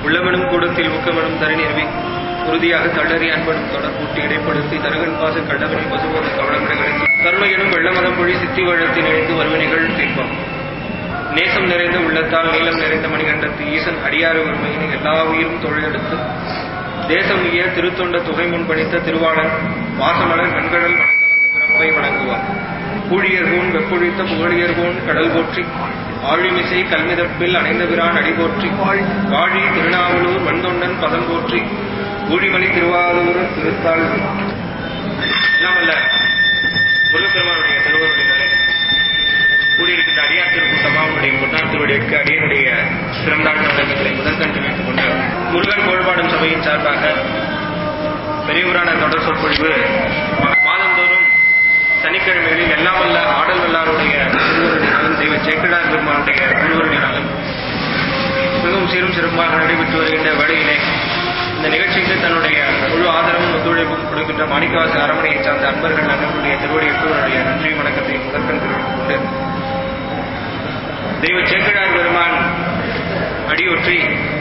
உள்ளமெனும் கூடத்தில் ஊக்கமெனும் தரை நிறுவி உறுதியாக தள்ளறி அன்பனும் தொடர்பூட்டி இடைப்படுத்தி தருகன் பாச கண்டவனை பசுபோத கவளமிடங்களுக்கு கருணை எனும் வெள்ளமதம் பொழி சித்தி வழத்தில் இணைந்து வருவினைகள் தீர்ப்பான் நேசம் நிறைந்த உள்ளத்தால் நீளம் நிறைந்த மணிகண்டத்து ஈசன் அடியாறு ஒருமையினை எல்லா உயிரும் தொழிலெடுத்து தேசம் இய திருத்தொண்ட தொகை முன் பணித்த திருவாளன் வாசமலர் வெண்கடல் வணங்கலந்து பிறப்பை வணங்குவார் ஊழியர்கோன் வெப்பொழித்த புகழியர்கோன் கடல் போற்றி ஆழிமிசை கல்மிதப்பில் அணைந்த பிரான் அடி போற்றி வாழி திருநாவலூர் வந்தொண்டன் பதம் போற்றி ஊழிமணி திருவாரூர் திருத்தாள் எல்லாம் அல்ல முருகப்பெருமானுடைய திருவருளினாலே கூடியிருக்கின்ற அடியார் திருக்கூட்டமா அவனுடைய முன்னாள் திருவடிக்கு அடியனுடைய சிறந்தாழ்ந்த வழக்கங்களை முதற்கண் தெரிவித்துக் கொண்டு முருகன் கோழ்பாடும் சபையின் சார்பாக பெரியவரான தொடர் சொற்பொழிவு மாதந்தோறும் சனிக்கிழமைகளில் எல்லாம் வல்ல ஆடல் வல்லாருடைய திருவருளினாலும் தெய்வ சேக்கடார் பெருமானுடைய திருவருளினாலும் மிகவும் சீரும் சிறப்பாக நடைபெற்று வருகின்ற வேளையிலே இந்த நிகழ்ச்சிக்கு தன்னுடைய முழு ஆதரவும் ஒத்துழைப்பும் கொடுக்கின்ற மாணிக்கவாச அரமனையைச் சார்ந்த அன்பர்கள் நண்பர்களுடைய திருவடிக்கு அவருடைய நன்றி வணக்கத்தை முதற்கண் தெரிவித்துக் கொண்டு தெய்வ சேக்கடார் பெருமான் அடியொற்றி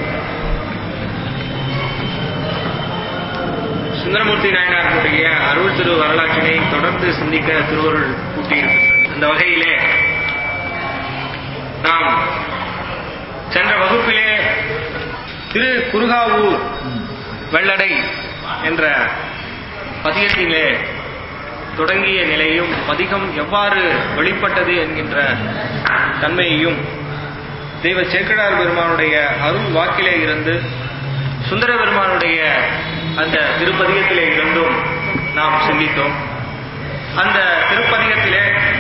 சுந்தரமூர்த்தி நாயனாருடைய அருள் திரு வரலாற்றினை தொடர்ந்து சிந்திக்க திருவருள் கூட்டியிருக்கின்றது அந்த வகையிலே நாம் சென்ற வகுப்பிலே திரு குருகாவூர் வெள்ளடை என்ற பதியத்திலே தொடங்கிய நிலையும் பதிகம் எவ்வாறு வெளிப்பட்டது என்கின்ற தன்மையையும் தெய்வ சேக்கடார் பெருமானுடைய அருள் வாக்கிலே இருந்து சுந்தர பெருமானுடைய அந்த திருப்பதிகத்திலே இருந்தும் நாம் சிந்தித்தோம் அந்த திருப்பதிகத்திலே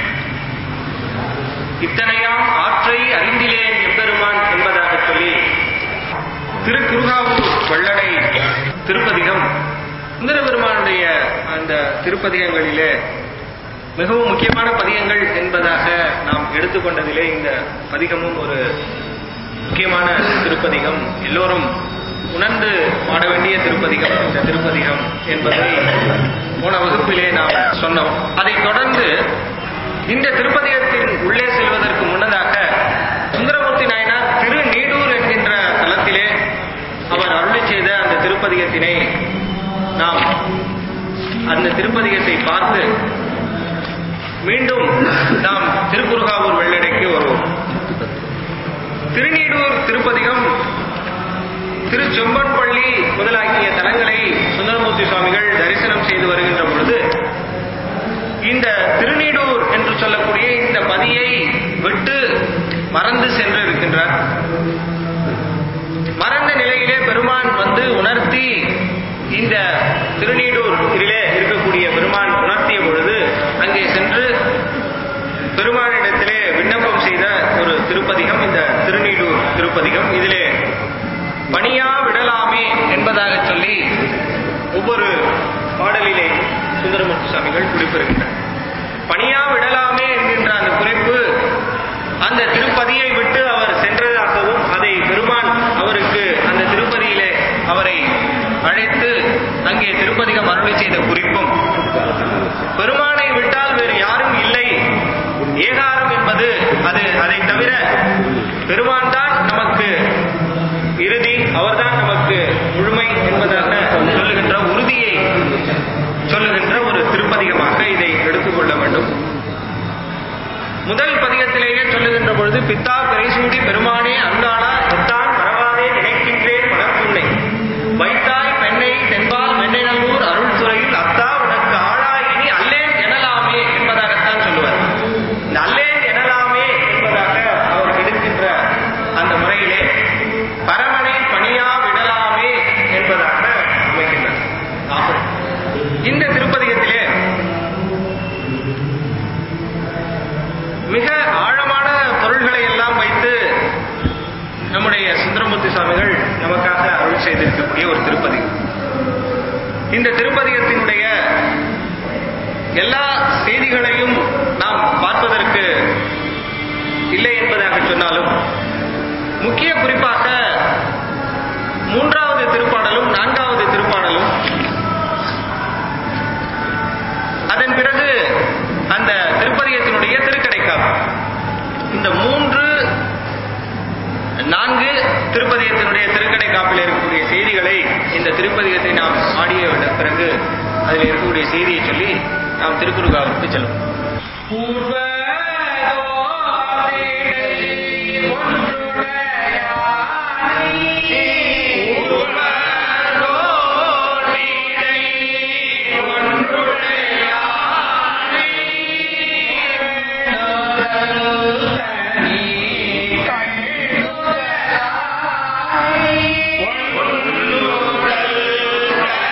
இத்தனையாம் ஆற்றை அறிந்திலேன் எம்பெருமான் என்பதாக சொல்லி திருக்குருகாவூர் வெள்ளடை திருப்பதிகம் சுந்தர பெருமானுடைய அந்த திருப்பதிகங்களிலே மிகவும் முக்கியமான பதிகங்கள் என்பதாக நாம் எடுத்துக்கொண்டதிலே இந்த பதிகமும் ஒரு முக்கியமான திருப்பதிகம் எல்லோரும் உணர்ந்து பாட வேண்டிய திருப்பதிகம் இந்த திருப்பதிகம் என்பதை போன வகுப்பிலே நாம் சொன்னோம் அதைத் தொடர்ந்து இந்த திருப்பதிகத்தின் உள்ளே செல்வதற்கு முன்னதாக சுந்தரமூர்த்தி நாயனார் திரு நீடூர் என்கின்ற தலத்திலே அவர் அருளி செய்த அந்த திருப்பதிகத்தினை நாம் அந்த திருப்பதிகத்தை பார்த்து மீண்டும் நாம் திருக்குறுகாவூர் வெள்ளடைக்கு வருவோம் திருநீடூர் திருப்பதிகம் திரு செம்பன்பள்ளி முதலாகிய தலங்களை சுந்தரமூர்த்தி சுவாமிகள் தரிசனம் செய்து வருகின்ற பொழுது இந்த திருநீடூர் என்று சொல்லக்கூடிய இந்த பதியை விட்டு மறந்து சென்று இருக்கின்றார் மறந்த நிலையிலே பெருமான் வந்து உணர்த்தி இந்த திருநீடூரிலே இருக்கக்கூடிய பெருமான் உணர்த்திய பொழுது அங்கே சென்று பெருமானிடத்திலே விண்ணப்பம் செய்த ஒரு திருப்பதிகம் இந்த திருநீடூர் திருப்பதிகம் இதிலே பணியா விடலாமே என்பதாக சொல்லி ஒவ்வொரு பாடலிலே சுந்தரமூர்த்தி சுவாமிகள் குறிப்பிடுகின்றனர் பணியா விடலாமே என்கின்ற அந்த குறிப்பு அந்த திருப்பதியை விட்டு அவர் சென்றதாகவும் அதை பெருமான் அவருக்கு அந்த திருப்பதியிலே அவரை அழைத்து அங்கே திருப்பதிகம் அருளி செய்த குறிப்பும் பெருமானை விட்டால் வேறு யாரும் இல்லை ஏகாரம் என்பது அது அதை தவிர பெருமான் தான் நமக்கு இறுதி அவர்தான் நமக்கு முழுமை என்பதாக சொல்லுகின்ற உறுதியை சொல்லுகின்ற ஒரு திருப்பதிகமாக இதை எடுத்துக்கொள்ள வேண்டும் முதல் பதிகத்திலேயே சொல்லுகின்ற பொழுது பித்தா பிறைசூடி பெருமானே அந்தாளா எத்தான் மறவாதே நினைக்கின்றேன் மனப்புண்ணை வைத்தாய் பெண்ணை தென்பால் மென்னைநல்லூர் அருள் துறையில் அத்தா உனக்கு ஆளாயினி அல்லேன் எனலாமே என்பதாகத்தான் சொல்லுவார் இந்த அல்லேன் எனலாமே என்பதாக அவர் எடுக்கின்ற அந்த முறையிலே பரமனை பணியா விடலாமே என்பதாக அமைக்கின்றார் ஆகும் இந்த திருப்பதிகத்திலே மிக ஆழமான பொருள்களை எல்லாம் வைத்து நம்முடைய சுந்தரமூர்த்தி சுவாமிகள் நமக்காக அருள் செய்திருக்கக்கூடிய ஒரு திருப்பதிகம் இந்த திருப்பதிகத்தினுடைய எல்லா செய்திகளையும் நாம் பார்ப்பதற்கு இல்லை என்பதாக சொன்னாலும் முக்கிய குறிப்பாக மூன்றாவது திருப்பாடலும் நான்காவது திருப்பாடலும் அதன் பிறகு அந்த திருப்பதிகத்தினுடைய திருக்கடைக்காப்பு இந்த மூன்று நான்கு திருப்பதிகத்தினுடைய திருக்கடைக்காப்பிலே திருப்பதிகத்தை நாம் ஆடிய விட பிறகு அதில் இருக்கக்கூடிய செய்தியை சொல்லி நாம் திருக்குறுகாவிற்கு செல்வோம்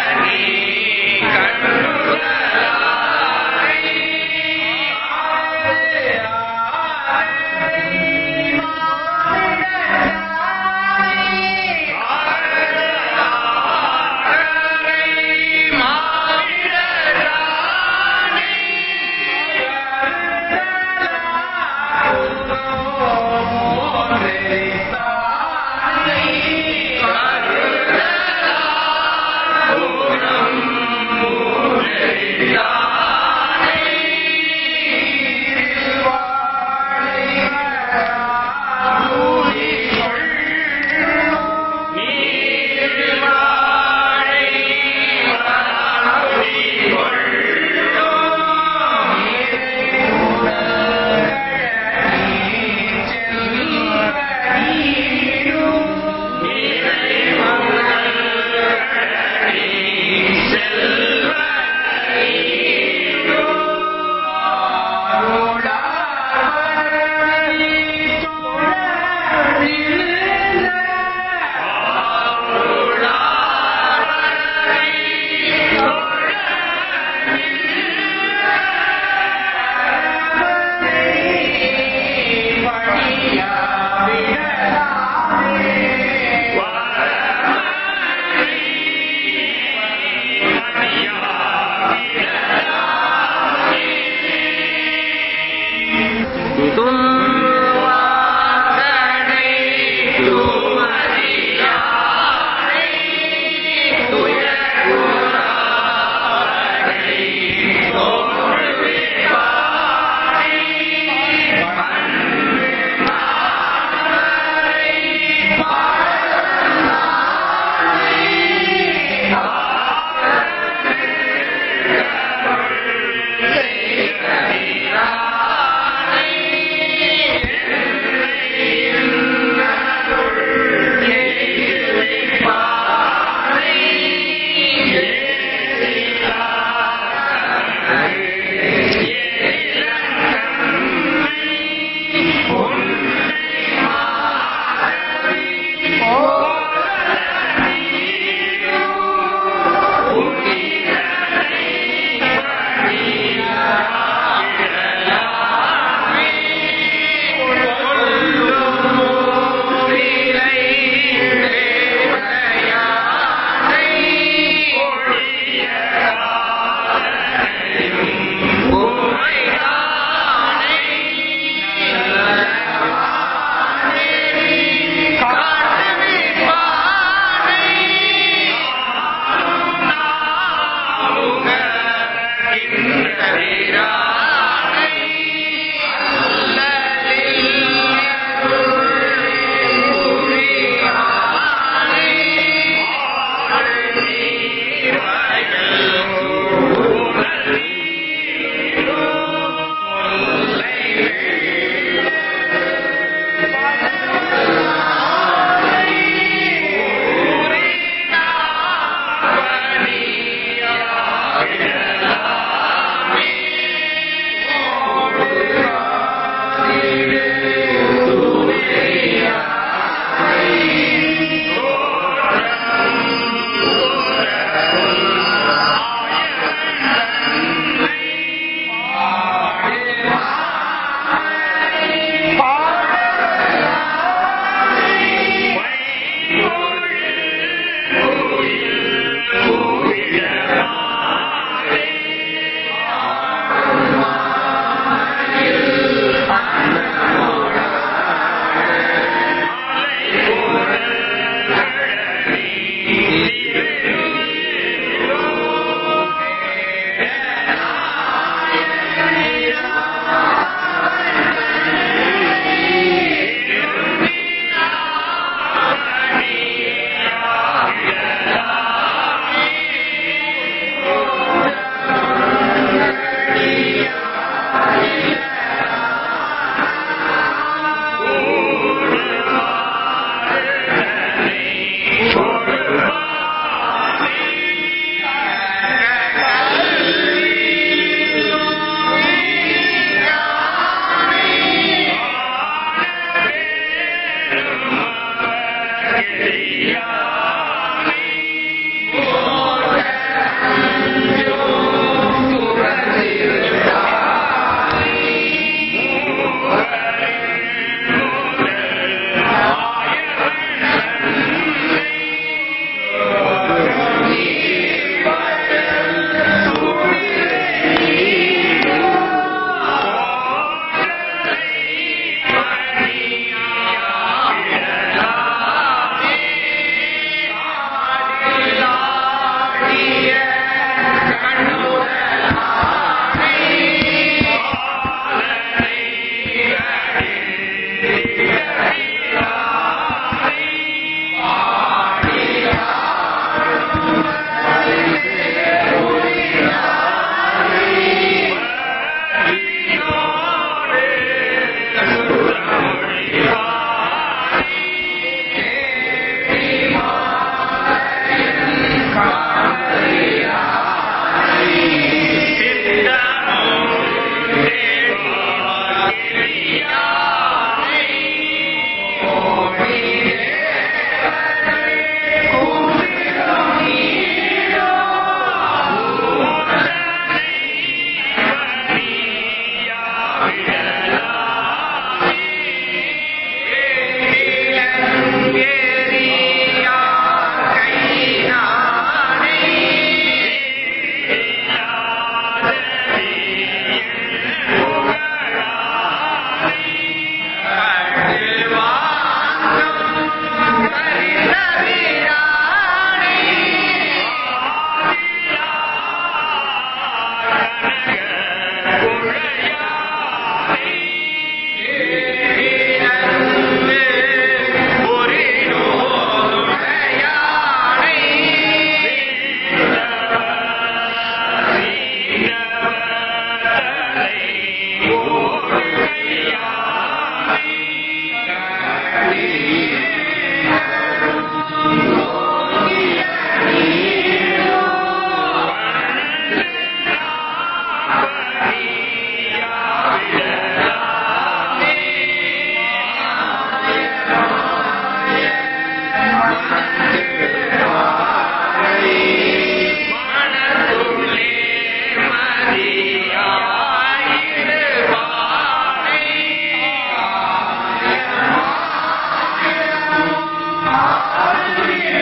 கண்ணுதலாய்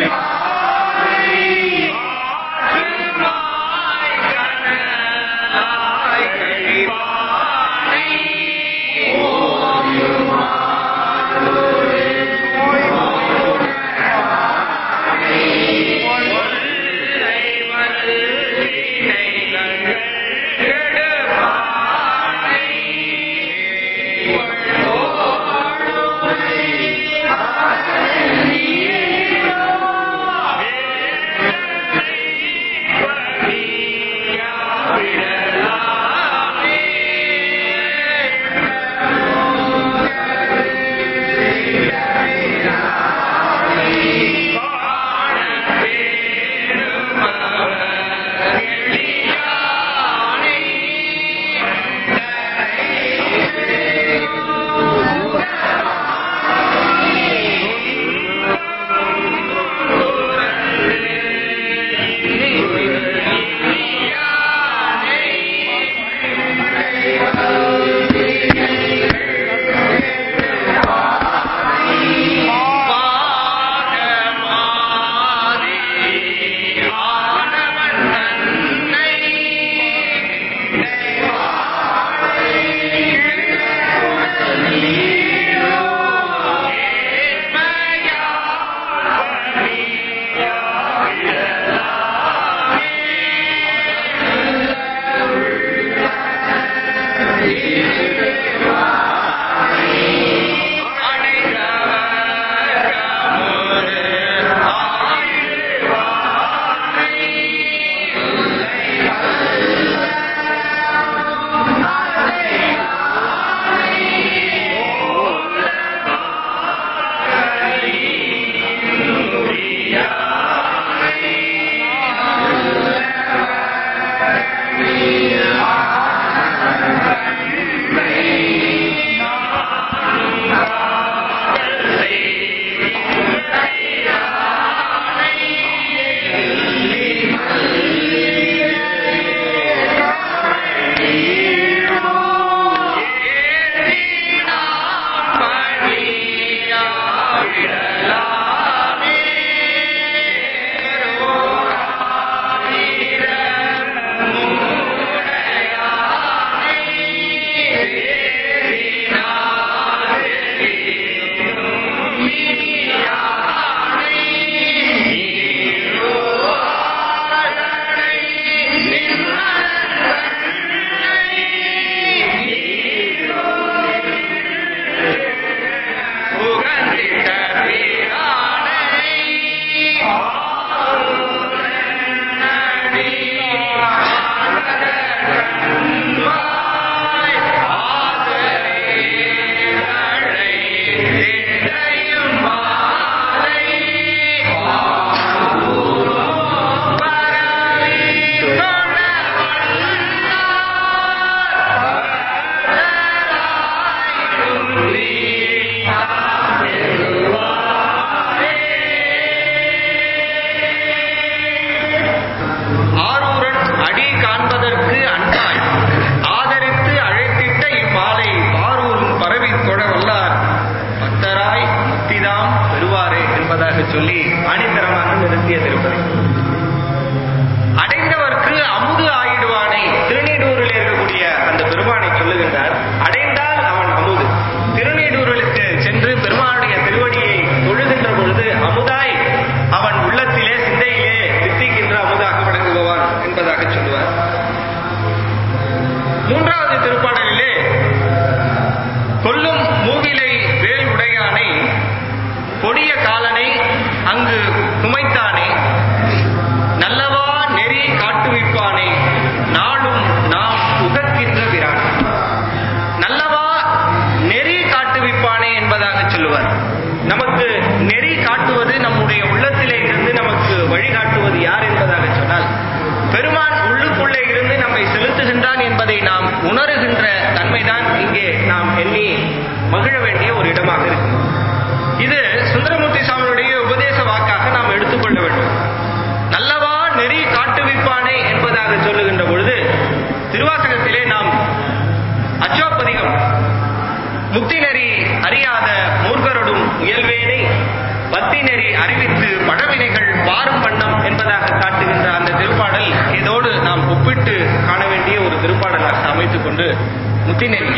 சொல்லி ஆணித்தரமாக நிறுத்திய திருப்பதி அடைந்தவர்க்கு அமுது ஆயிடுவானை திருநீடூரில் இருக்கக்கூடிய அந்த பெருமானை சொல்லுகின்றார் அடைந்தால் அவன் அமுது திருநீடூரிலுக்கு சென்று பெருமானுடைய திருவடியை தொழுகின்ற பொழுது அமுதாய் அவன் உள்ளத்திலே சிந்தையிலே தித்திக்கின்ற அமுதாக விளங்குபவான் என்பதாக சொல்லுவார் மூன்றாவது திருப்பாடலிலே கொல்லும் மூவிலை வேல் உடையானை கொடிய காலனை அங்கு குமைத்தானே நல்லவா நெறி காட்டுவிப்பானே நாளும் நாம் உகக்கின்ற பிரான் நல்லவா நெறி காட்டுவிப்பானே என்பதாக சொல்லுவார் நமக்கு நெறி காட்டுவது நம்முடைய உள்ளத்திலே இருந்து நமக்கு வழிகாட்டுவது யார் என்பதாக சொன்னால் பெருமான் உள்ளுக்குள்ளே இருந்து நம்மை செலுத்துகின்றான் என்பதை நாம் உணருகின்ற தன்மைதான் இங்கே நாம் எண்ணி மகிழ வேண்டிய ஒரு இடமாக இருக்கு இது சுந்தரமூர்த்தி சுவாமியுடைய உபதேச வாக்காக நாம் எடுத்துக்கொள்ள வேண்டும் நல்லவா நெறி காட்டுவிப்பானே என்பதாக சொல்லுகின்ற பொழுது திருவாசகத்திலே நாம் அச்சோப்பதிகம் முக்தி நெறி அறியாத மூர்க்கரொடும் முயல்வேனை பத்தி நெறி அறிவித்து பழவினைகள் பாரும் வண்ணம் என்பதாக காட்டுகின்ற அந்த திருப்பாடல் இதோடு நாம் ஒப்பிட்டு காண வேண்டிய ஒரு திருப்பாடலாக அமைத்துக் கொண்டு முத்தினேரி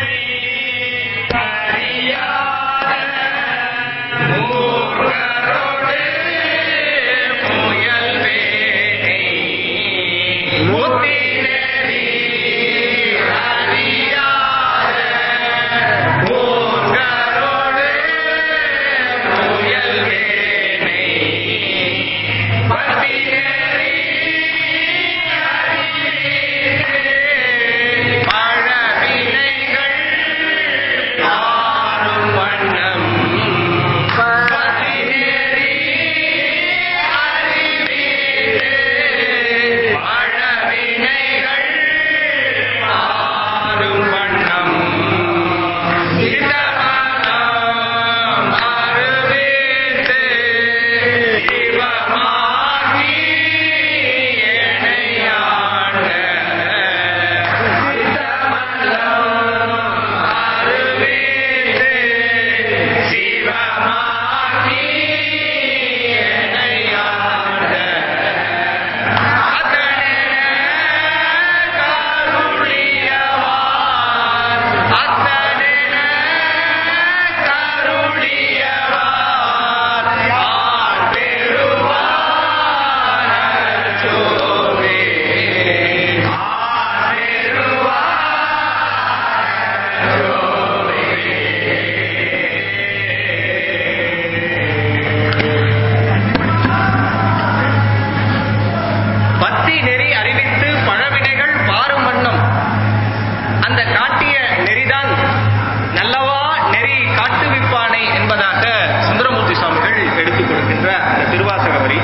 பத்தி நெறி அறிவித்து பழவினைகள் பாரும் வண்ணம் அந்த காட்டிய நெறிதான் நல்லவா நெறி காட்டுவிப்பானை என்பதாக சுந்தரமூர்த்தி சுவாமிகள் எடுத்துக் கொடுக்கின்ற அந்த திருவாசக வரி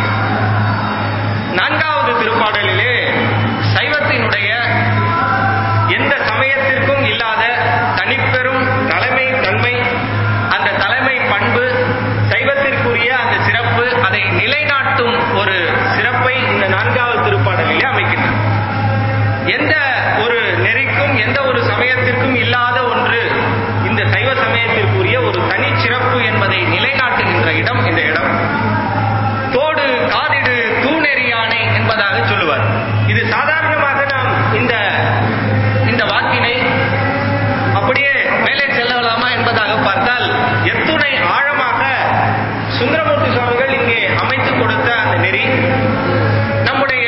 நான்காவது திருப்பாடலிலே சைவத்தினுடைய எந்த சமயத்திற்கும் இல்லாத தனிப்பெரும் தலைமை தன்மை அந்த தலைமை பண்பு சைவத்திற்குரிய அந்த சிறப்பு அதை நிலைநாட்டும் ஒரு சிறப்பை இந்த நான்காவது திருப்பாடலிலே அமைக்கின்றது எந்த ஒரு நெறிக்கும் எந்த ஒரு சமயத்திற்கும் இல்லாத ஒன்று இந்த சைவ சமயத்திற்குரிய ஒரு தனிச்சிறப்பு என்பதை நிலைநாட்டுகின்ற இடம் இந்த இடம் தோடு காதிடு தூணெறியானை என்பதாக சொல்லுவார் இது சாதாரணமாக நாம் இந்த இந்த வாக்கினை அப்படியே மேலே செல்லலாமா என்பதாக பார்த்தால் எத்துணை ஆழமாக சுந்தரமூர்த்தி சுவாமிகள் இங்கே அமைத்துக் கொடுத்த அந்த நெறி நம்முடைய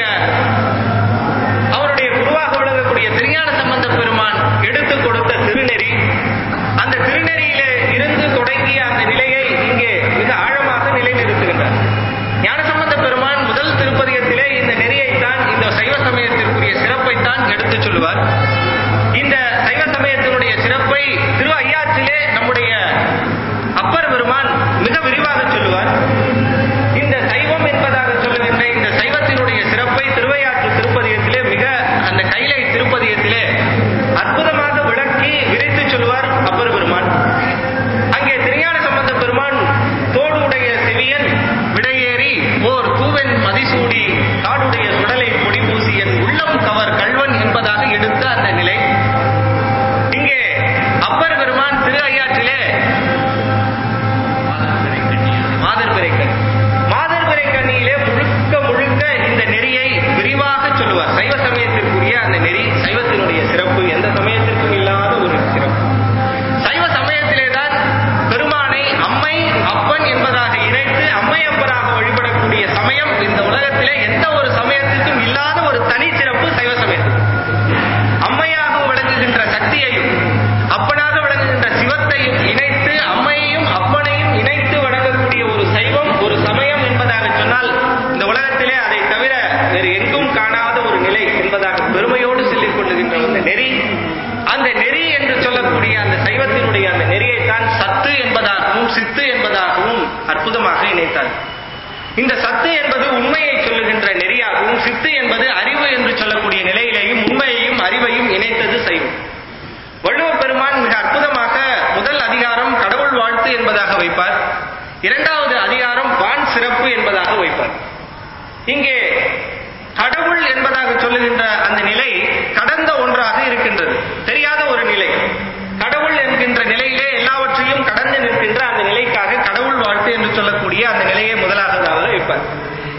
அவருடைய குருவாக விளங்கக்கூடிய திருஞான சம்பந்த பெருமான் எடுத்துக் கொடுத்த திருநெறி அந்த திருநெறியிலே இருந்து தொடங்கிய அந்த நிலையை இங்கே மிக ஆழமாக நிலைநிறுத்துகின்றார் ஞானசம்பந்த பெருமான் முதல் திருப்பதிகத்திலே இந்த நெறியைத்தான் இந்த சைவ சமயத்திற்குரிய சிறப்பைத்தான் எடுத்துச் சொல்லுவார் இந்த சைவ சமயத்தினுடைய சிறப்பை திரு ஐயாற்றிலே நம்முடைய அப்பர் பெருமான் மிக விரிவாக சொல்லுவார் இந்த சைவம் என்பதாக சொல்லுகின்ற இந்த சைவத்தினுடைய சிறப்பை திருவையாற்று திருப்பதியத்திலே மிக அந்த கைலை திருப்பதியத்திலே அற்புதமாக விளக்கி விரித்து சொல்லுவார் அப்பர் பெருமான் அங்கே திருஞான சம்பந்த பெருமான் தோடுடைய செவியன் விடையேறி ஓர் தூவன் மதிசூடி காடுடைய சுடலை பொடி பூசியன் உள்ளம் கவர் கல்வன் என்பதாக எடுத்த அந்த நிலை இங்கே அப்பர் பெருமான் திரு ஐயாற்றிலே மாதர் பிறைக்கண் மாதர் பிறைக்கண்ணியிலே முழுக்க முழுக்க இந்த நெறியை விரிவாக சொல்லுவார் சைவ சமயத்திற்குரிய அந்த நெறி சைவத்தினுடைய சிறப்பு எந்த சமயத்திற்கும் இல்லாத ஒரு சிறப்பு சைவ சமயத்திலே தான் பெருமானை அம்மை அப்பன் என்பதாக இணைத்து அம்மையப்பராக வழிபடக்கூடிய சமயம் இந்த உலகத்திலே எந்த ஒரு சமயத்திற்கும் இல்லாத ஒரு தனி சிறப்பு சைவ சமயத்துக்கு அம்மையாக விளங்குகின்ற சக்தியையும் அப்பனாக விளங்குகின்ற சிவத்தையும் இணைத்து அம்மையையும் அப்பனையும் இணைத்து வணங்கக்கூடிய ஒரு சைவம் ஒரு சமயம் என்பதாக சொன்னால் இந்த உலகத்திலே அதை தவிர வேறு எங்கும் காணாத ஒரு நிலை என்பதாக பெருமையோடு சொல்லிக் கொள்ளுகின்ற அந்த நெறி அந்த நெறி என்று சொல்லக்கூடிய அந்த சைவத்தினுடைய அந்த நெறியைத்தான் சத்து என்பதாகவும் சித்து என்பதாகவும் அற்புதமாக இணைத்தார் இந்த சத்து என்பது உண்மையை சொல்லுகின்ற நெறியாகவும் சித்து என்பது அறிவு என்று சொல்லக்கூடிய நிலையிலேயும் உண்மையையும் அறிவையும் இணைத்தது சைவம் வள்ளுவ பெருமான் மிக அற்புதமாக முதல் அதிகாரம் கடவுள் வாழ்த்து என்பதாக வைப்பார் இரண்டாவது அதிகாரம் வான் சிறப்பு என்பதாக வைப்பார் இங்கே கடவுள் என்பதாக சொல்லுகின்ற அந்த நிலை கடந்த ஒன்றாக இருக்கின்றது தெரியாத ஒரு நிலை கடவுள் என்கின்ற நிலையிலே எல்லாவற்றையும் கடந்து நிற்கின்ற அந்த நிலைக்காக கடவுள் வாழ்த்து என்று சொல்லக்கூடிய அந்த நிலையை முதலாவதாக வைப்பார்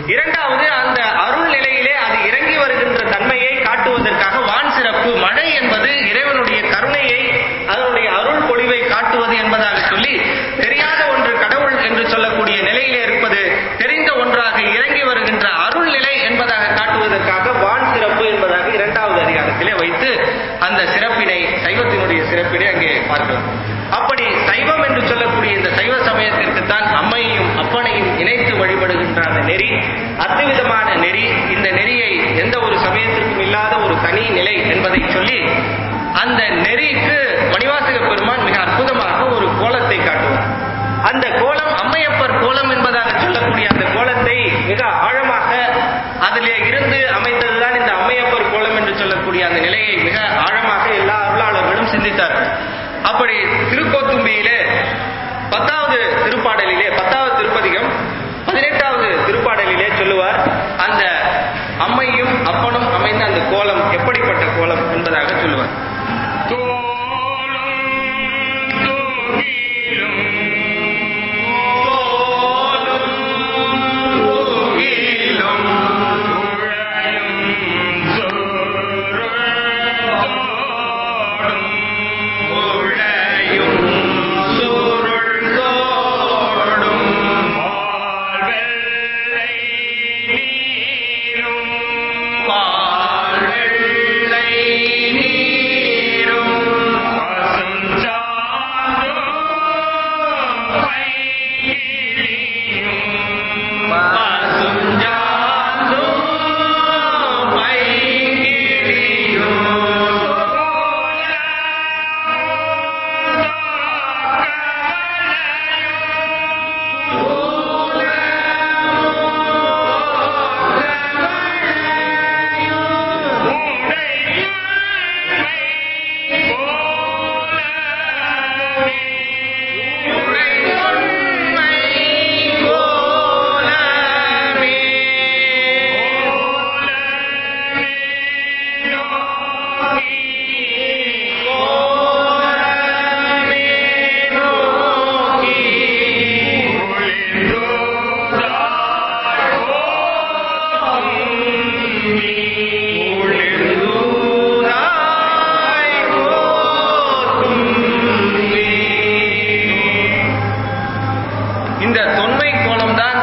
இரண்டாவது அந்த அருள் நிலையிலே அது இறங்கி வருகின்ற தன்மையை காட்டுவதற்காக வான் சிறப்பு மழை என்பது இறைவனுடைய கருணையை அதனுடைய அருள் பொழிவை காட்டுவது என்பதாக சொல்லி தெரியாத ஒன்று கடவுள் என்று சொல்லக்கூடிய நிலையிலே இருப்பது தெரிந்த ஒன்றாக இறங்கி வருகின்ற அருள் நிலை என்பதாக காட்டுவதற்காக வான் சிறப்பு என்பதாக இரண்டாவது அதிகாரத்திலே வைத்து அந்த சிறப்பினை சைவத்தினுடைய சிறப்பினை அங்கே பார்க்கலாம் அப்படி சைவம் என்று சொல்லக்கூடிய இந்த சைவ சமயத்திற்கு தான் அம்மையையும் அப்பனையும் இணைத்து வழிபடுகின்ற அந்த நெறி அத்துவிதமான நெறி இந்த நெறியை எந்த ஒரு சமயத்திற்கும் இல்லாத ஒரு தனி நிலை என்பதை சொல்லி அந்த நெறிக்கு மணிவாசக பெருமான் மிக அற்புதமாக ஒரு கோலத்தை காட்டுவார் அந்த கோலம் அம்மையப்பர் கோலம் என்பதாக சொல்லக்கூடிய அந்த கோலத்தை மிக ஆழமாக அதிலே இருந்து அமைந்ததுதான் இந்த அம்மையப்பர் கோலம் என்று சொல்லக்கூடிய அந்த நிலையை மிக ஆழமாக எல்லா அருளாளர்களும் சிந்தித்தார்கள் அப்படி திருக்கோத்தும்பியிலே பத்தாவது திருப்பாடலிலே பத்தாவது திருப்பதிகம் பதினெட்டாவது திருப்பாடலிலே சொல்லுவார் அந்த அம்மையும் அப்பனும் அமைந்த அந்த கோலம் எப்படிப்பட்ட கோலம் என்பதாக சொல்லுவார் இந்த தொன்மை கோலம்தான்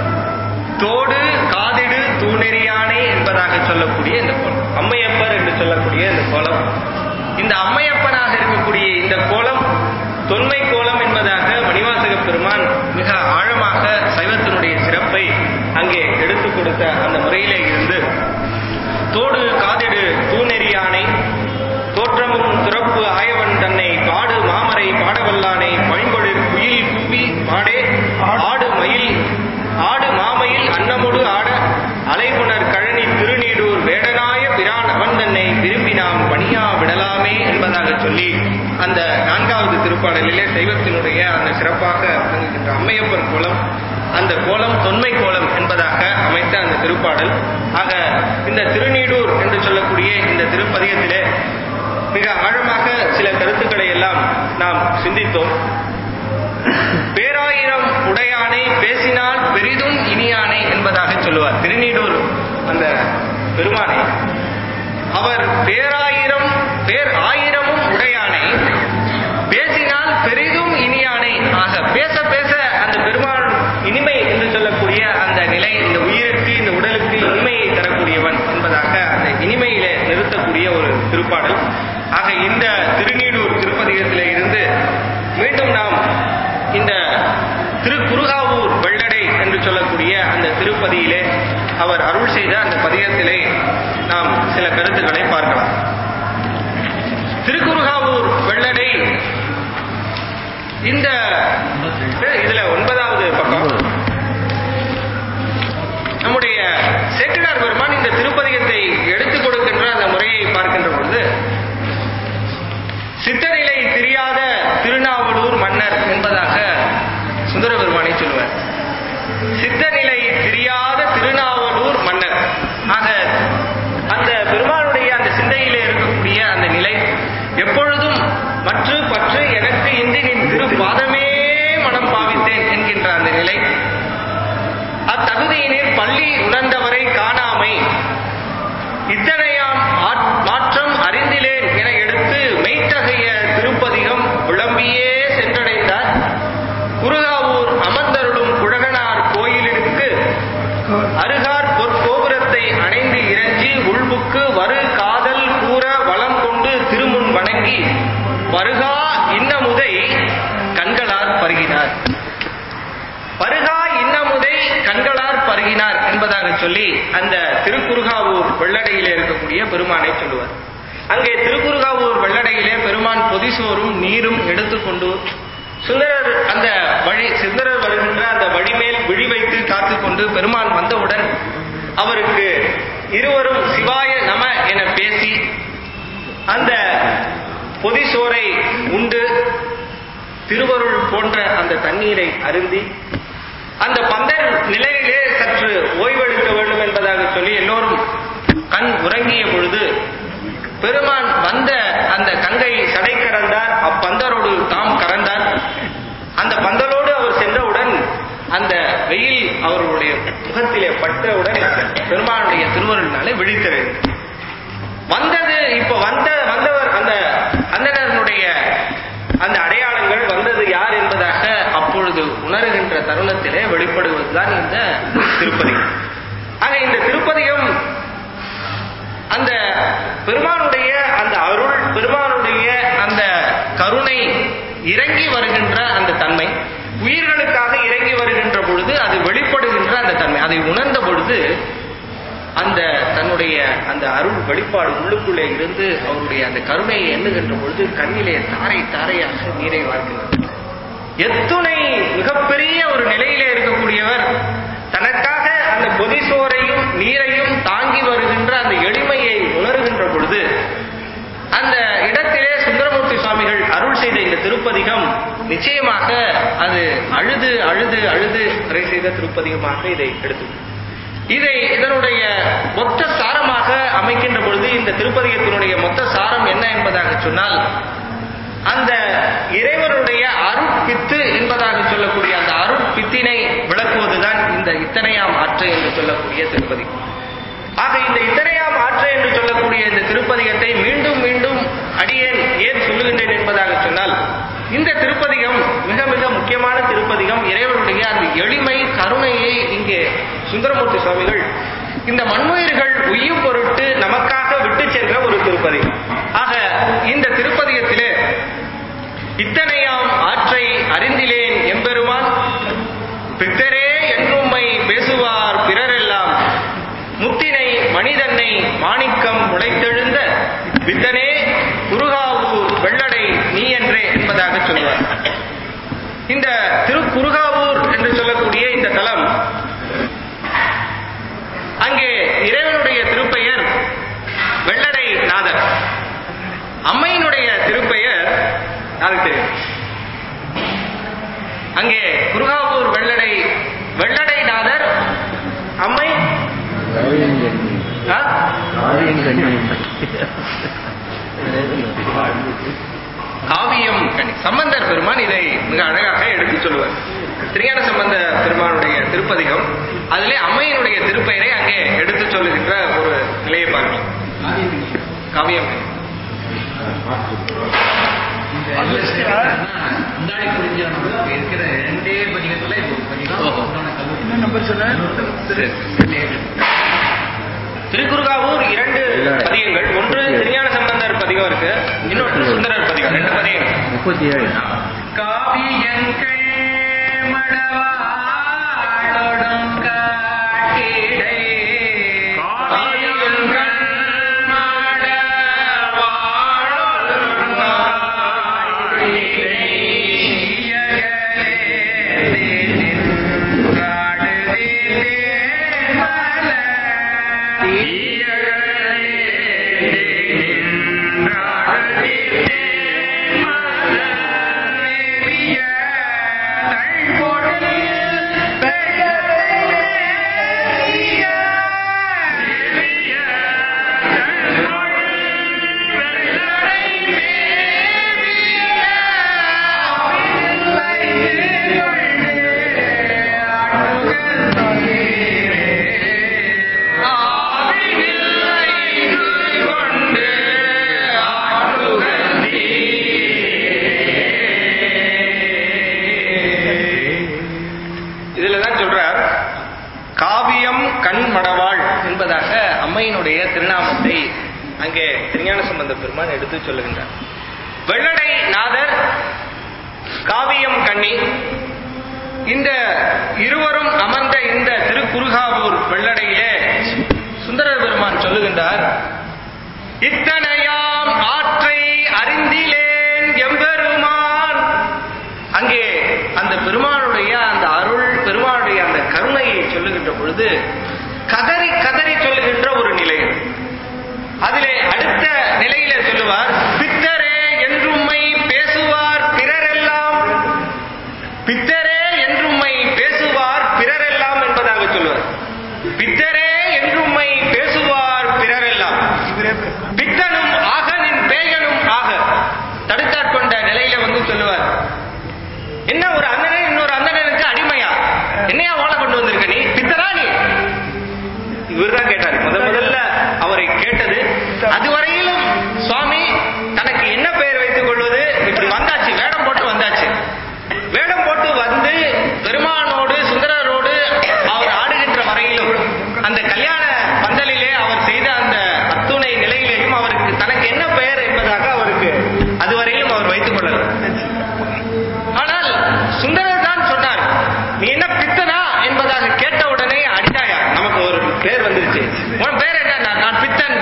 தோடு காதிடு தூணெறியானை என்பதாக சொல்லக்கூடிய இந்த கோலம் அம்மையப்பர் என்று சொல்லக்கூடிய இந்த கோலம் இந்த அம்மையப்பனாக இருக்கக்கூடிய இந்த கோலம் தொன்மை கோலம் என்பதாக மணிவாசக பெருமான் மிக ஆழமாக சைவத்தினுடைய சிறப்பை அங்கே எடுத்துக் கொடுத்த அந்த முறையிலே இருந்து தோடு காதிடு தூணெறியானை தோற்றமும் துறப்பு ஆயவன் தன்னை பாடு மாமரை பாடவல்லானை பைம்பொழு குயில் கூவி பாடே ஆடு மயில் ஆடு மாமையில் அன்னமுடு ஆட அலைபுணர் கழனி திருநீடூர் வேடனாய பிரான் அவன் தன்னை விரும்பி நாம் பணியா விடலாமே என்பதாக சொல்லி அந்த நான்காவது திருப்பாடலிலே சைவத்தினுடைய அந்த சிறப்பாக விளங்குகின்ற அம்மையப்பர் கோலம் அந்த கோலம் தொன்மை கோலம் என்பதாக அமைத்த அந்த திருப்பாடல் ஆக இந்த திருநீடூர் என்று சொல்லக்கூடிய இந்த திருப்பதியத்திலே மிக ஆழமாக சில கருத்துக்களை எல்லாம் நாம் சிந்தித்தோம் பேராயிரம் உடையானை பேசினால் பெரிதும் இனியானை என்பதாக சொல்லுவார் திருநீடூர் அந்த பெருமானை அவர் பேராயிரம் பேர் ஆயிரமும் உடையானை பேசினால் பெரிதும் இனியானை ஆக பேச பேச அந்த பெருமாள் இனிமை என்று சொல்லக்கூடிய அந்த நிலை இந்த உயிருக்கு இந்த உடலுக்கு இனிமையை தரக்கூடியவன் என்பதாக அந்த இனிமையிலே நிறுத்தக்கூடிய ஒரு திருப்பாடல் ஆக இந்த திருநீடூர் திருப்பதிகத்திலே இருந்து மீண்டும் நாம் இந்த திருக்குறுகாவூர் வெள்ளடை என்று சொல்லக்கூடிய அந்த திருப்பதியிலே அவர் அருள் செய்த அந்த பதிகத்திலே நாம் சில கருத்துக்களை பார்க்கலாம் திருக்குறுகாவூர் வெள்ளடை இந்த இதுல ஒன்பதாவது பக்கம் நம்முடைய சேக்கிடார் பெருமான் இந்த திருப்பதிகத்தை எடுத்துக் கொடுக்கின்ற அந்த முறையை பார்க்கின்ற பொழுது சித்தநிலை தெரியாத திருநாவலூர் மன்னர் என்பதாக சுந்தர பெருமானை சொல்லுவார் சித்தநிலை தெரியாத திருநாவலூர் மன்னர் ஆக அந்த பெருமானுடைய அந்த சிந்தையிலே இருக்கக்கூடிய அந்த நிலை எப்பொழுதும் மற்ற பற்று எனக்கு இன்றி நின் திருப்பாதமே மனம் பாவித்தேன் என்கின்ற அந்த நிலை அத்தகுதியினர் பள்ளி இத்தனையாம் ஆற்- மாற்றம் அறிந்திலேன் என எடுத்து மெய்த்தகைய திருப்பதிகம் விளம்பியே சென்றடைந்தார் குருகாவூர் அமர்ந்தருளும் குழகனார் கோயிலிற்கு அருகார் பொற்கோபுரத்தை அணைந்து இறஞ்சி உள்புக்கு வரு காதல் கூற வளம் கொண்டு திருமுன் வணங்கி வருகா இன்னமுதை கண்களார் பருகினார் பருகா இன்னமுதை கண்களார் பருகினார் என்பதாக சொல்லி அந்த திருக்குறுகாவூர் வெள்ளடையிலே இருக்கக்கூடிய பெருமானை சொல்லுவார் அங்கே திருக்குறுகாவூர் வெள்ளடையிலே பெருமான் பொதிசோறும் நீரும் எடுத்துக்கொண்டு சுந்தரர் அந்த வழி சுந்தரர் வருகின்ற அந்த வழிமேல் விழி வைத்து காத்துக்கொண்டு பெருமான் வந்தவுடன் அவருக்கு இருவரும் சிவாய நம என பேசி அந்த பொதிசோரை உண்டு திருவருள் போன்ற அந்த தண்ணீரை அருந்தி அந்த பந்தர் நிலையிலே சற்று ஓய்வெடுக்க வேண்டும் என்பதாக சொல்லி எல்லோரும் கண் உறங்கிய பொழுது பெருமான் வந்த அந்த கங்கை சடை கடந்தார் அப்பந்தரோடு தாம் கறந்தார் அந்த பந்தலோடு அவர் சென்றவுடன் அந்த வெயில் அவர்களுடைய முகத்திலே பட்டவுடன் பெருமானுடைய திருவருளினாலே விழித்தது வந்தது இப்ப வந்த வந்தவர் அந்த அந்தணனுடைய அந்த அடையாளங்கள் வந்தது யார் என்பதாக அப்பொழுது உணர்கின்ற தருணத்திலே வெளிப்படுவதுதான் இந்த திருப்பதி ஆக இந்த திருப்பதிகம் அந்த பெருமானுடைய அந்த அருள் பெருமானுடைய அந்த கருணை இறங்கி வருகின்ற அந்த தன்மை உயிர்களுக்காக இறங்கி வருகின்ற பொழுது அது வெளிப்படுகின்ற அந்த தன்மை அதை உணர்ந்த பொழுது அந்த தன்னுடைய அந்த அருள் வெளிப்பாடு உள்ளுக்குள்ளே இருந்து அவருடைய அந்த கருணையை எண்ணுகின்ற பொழுது கண்ணிலே தாரை தாரையாக நீரை வாழ்கிறார் எத்துணை மிகப்பெரிய ஒரு நிலையிலே இருக்கக்கூடியவர் தனக்காக அந்த பொதிசோரையும் நீரையும் தாங்கி வருகின்ற அந்த எளிமையை உணர்கின்ற பொழுது அந்த இடத்திலே சுந்தரமூர்த்தி சுவாமிகள் அருள் செய்த இந்த திருப்பதிகம் நிச்சயமாக அது அழுது அழுது அழுது அறை செய்த திருப்பதிகமாக இதை எடுத்து இதை இதனுடைய மொத்த சாரமாக அமைக்கின்ற பொழுது இந்த திருப்பதிகத்தினுடைய மொத்த சாரம் என்ன என்பதாக சொன்னால் அந்த இறைவனுடைய அருட்பித்து என்பதாக சொல்லக்கூடிய அந்த அருட்பித்தினை விளக்குவதுதான் இந்த இத்தனையாம் ஆற்று என்று சொல்லக்கூடிய திருப்பதி ஆக இந்த இத்தனையாம் ஆற்று என்று சொல்லக்கூடிய இந்த திருப்பதிகத்தை மீண்டும் மீண்டும் அடியேன் ஏன் சொல்லுகின்றேன் என்பதாக சொன்னால் இந்த திருப்பதிகம் மிக மிக முக்கியமான திருப்பதிகம் இறைவனுடைய அந்த எளிமை கருணையை இங்கே சுந்தரமூர்த்தி சுவாமிகள் இந்த மண்ணுயிர்கள் உய்யும் பொருட்டு நமக்காக விட்டு சென்ற ஒரு திருப்பதி ஆக இந்த திருப்பதிகத்திலே இத்தனையாம் ஆற்றை அறிந்திலேன் எம்பெருமான் பித்தரே என்றும்மை பேசுவார் பிறரெல்லாம் முத்தினை மனிதனை மாணிக்கம் உழைத்தெழுந்த வித்தனே குருகாவூர் வெள்ளடை நீ என்றே என்பதாக சொல்வார் இந்த திருக்குருகாவூர் என்று சொல்லக்கூடிய இந்த தலம் அங்கே இறைவனுடைய திருப்பெயர் வெள்ளடை நாதர் அம்மையினுடைய திருப்பெயர் யாருக்கு தெரியும் அங்கே குருகாவூர் வெள்ளடை வெள்ளடை நாதர் அம்மை ஆ? காவியம் கனி சம்பந்தர் பெருமான் இதை மிக அழகாக எடுத்து சொல்லுவார் திருஞான சம்பந்த பெருமானுடைய திருப்பதிகம் அதிலே அம்மையினுடைய திருப்பெயரை அங்கே எடுத்து சொல்லுகின்ற ஒரு நிலையை பார்க்கலாம் காவியம் கனி. முன்னாடி புரிஞ்ச நமக்கு இருக்கிற ரெண்டே பதிகத்துல இது ஒரு பதிகம் ஓஹோ. இன்னொன்னு கல்லூரி. என்ன நம்பர் சொன்ன சரி. திருக்குறுகாவூர் இரண்டு பதிகங்கள் ஒன்று திருஞான சம்பந்தர் பதிகம் இருக்கு இன்னொன்று சுந்தரர் பதிகம் ரெண்டு பதிகம் முப்பத்தி ஏழு காவியங்கள் மடவாளொடும் காட்டிடை. காவியங்கள் மடவாளொடும் காட்டிடை. ஈயகலே நின்றாடுதே தேன்மலர். ஈயகலே நின்றாடுதே தேன்மலர். மேவிய தழ்பொழில் பெயரை கண்மடவாள் என்பதாக அம்மையினுடைய திருநாமத்தை அங்கே திருஞான சம்பந்த பெருமான் எடுத்து சொல்லுகின்றார் வெள்ளடை நாதர் காவியம் கண்ணி இந்த இருவரும் அமர்ந்த இந்த திருக்குறுகாவூர் வெள்ளடையிலே சுந்தரர் பெருமான் சொல்லுகின்றார் இத்தனையாம் ஆற்றை அறிந்திலேன் எம்பெருமான் அங்கே அந்த பெருமானுடைய அந்த அருள் பெருமானுடைய அந்த கருணையை சொல்லுகின்ற பொழுது கதறி கதறி சொல்லுகின்ற ஒரு நிலை அது. அதிலே அடுத்த நிலையில சொல்லுவார் பித்தரே என்றும்மை பேசுவார் பிறரெல்லாம் பித்தரே என்றும்மை பேசுவார் பிறரெல்லாம் என்பதாக சொல்லுவார் பித்தரே என்றும்மை பேசுவார் பிறரெல்லாம் பித்தனும் ஆகனின் பேயனும் ஆக தடுத்தாட்கொண்ட நிலையில வந்து சொல்லுவார் என்ன ஒரு அண்ணனே இன்னொரு அண்ணனுக்கு அடிமையா என்னையா ஓலை கொண்டு வந்திருக்க நீ பித்தரா நீ இவர்தான் கேட்டார் முத முதல்ல அவரை கேட்டது அதுவரையிலும் சுவாமி தனக்கு என்ன பெயர் வைத்துக் கொள்வது இப்படி வந்தாச்சு வேடம் போட்டு வந்தாச்சு வேடம் போட்டு வந்து பெருமானோடு சுந்தரரோடு அவர் ஆடுகின்ற வரையிலும் அந்த கல்யாண பந்தலிலே அவர் செய்த அந்த அத்துணை நிலையிலேயும் அவருக்கு தனக்கு என்ன பெயர் என்பதாக அவருக்கு அதுவரையிலும் அவர் வைத்துக் கொள்ளல ஆனால் சுந்தரர் தான் சொன்னார் நீ என்ன பித்தனா என்பதாக கேட்ட உடனே அடிதாயா நமக்கு ஒரு பேர் வந்துருச்சு உன் பேர் என்ன நான் நான் பித்தன்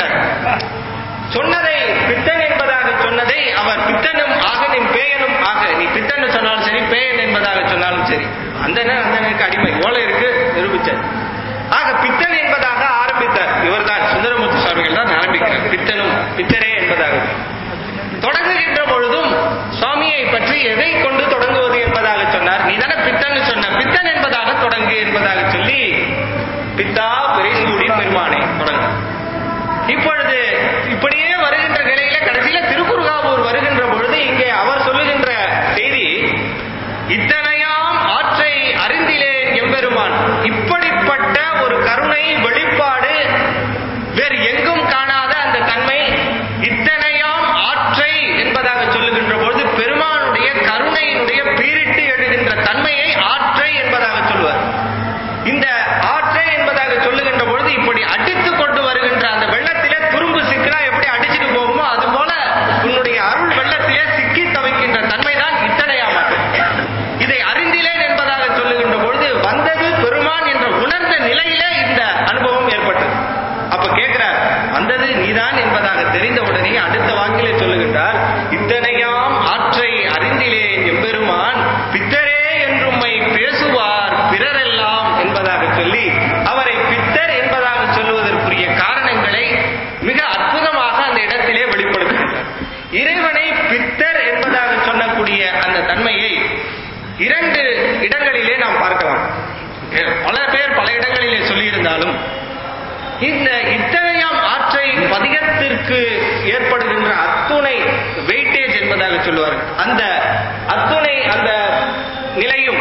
சொன்னதை பித்தன் என்பதாக சொன்னதை அவர் பித்தனும் ஆகனின் பேயனும் ஆக நீ பித்தன் சொன்னாலும் சரி பேயன் என்பதாக சொன்னாலும் சரி அந்த அந்தனுக்கு அடிமை ஓலை இருக்கு நிரூபிச்சார் ஆக பித்தன் என்பதாக ஆரம்பித்தார் இவர்தான் சுந்தரமூர்த்தி சுவாமிகள் தான் ஆரம்பிக்கிறார் பித்தனும் பித்தரே என்பதாக தொடங்குகின்ற பொழுதும் சுவாமியை பற்றி எதை கொண்டு தொடங்குவது என்பதாக சொன்னார் நீ தானே பித்தன் சொன்ன பித்தன் என்பதாக தொடங்கு என்பதாக சொல்லி பித்தா பெரிசூடி பெருமானை தொடங்கு இப்பொழுது இப்படியே வருகின்ற நிலையில கடைசியில திருக்குறுகாவூர் வருகின்ற பொழுது இங்கே அவர் சொல்லுகின்ற செய்தி இத்தனையாம் ஆற்றை அறிந்திலேன் எம்பெருமான் இப்படிப்பட்ட ஒரு கருணை வெளிப்பாடு வேறு எங்கும் காணாத அந்த தன்மை இத்தனையாம் ஆற்றை என்பதாக சொல்லுகின்ற பொழுது பெருமானுடைய கருணையினுடைய பீரிட்டு எழுகின்ற தன்மையை ஆற்றை என்பதாக சொல்லுவார் இந்த ஆற்றை என்பதாக சொல்லுகின்ற பொழுது இப்படி அடித்துக் கொண்டு வருகின்ற அந்த வெள்ளத்திலே துரும்பு சிக்கினா எப்படி அடிச்சுட்டு போகுமோ அது போல உன்னுடைய அருள் வெள்ளத்திலே சிக்கி தவிக்கின்ற தன்மைதான் இத்தனையாம் ஆற்று இதை அறிந்திலேன் என்பதாக சொல்லுகின்ற பொழுது வந்தது பெருமான் என்ற உணர்ந்த நிலையிலே இந்த அனுபவம் ஏற்பட்டது அப்ப கேட்கிறார் வந்தது நீதான் என்பதாக தெரிந்த உடனே அடுத்த வாக்கிலே சொல்லுகின்றார் இத்தனையாம் ஆற்றை அறிந்திலேன் எம்பெருமான் பித்தரே என்றும்மை பேசுவார் பிறரெல்லாம் என்பதாக சொல்லி அவரை பித்தர் என்பதாக சொல்லுவதற்குரிய காரணங்களை மிக அற்புதமாக அந்த இடத்திலே வெளிப்படுத்துகின்றார் இறைவனை பித்தர் என்பதாக சொல்லக்கூடிய அந்த தன்மையை இரண்டு இடங்களிலே நாம் பார்க்கலாம் பல பேர் பல இடங்களிலே சொல்லியிருந்தாலும் இந்த இத்தகையாம் ஆற்றை பதிகத்திற்கு ஏற்படுகின்ற அத்துணை வெயிட்டேஜ் என்பதாக சொல்லுவார்கள் அந்த அத்துணை அந்த நிலையும்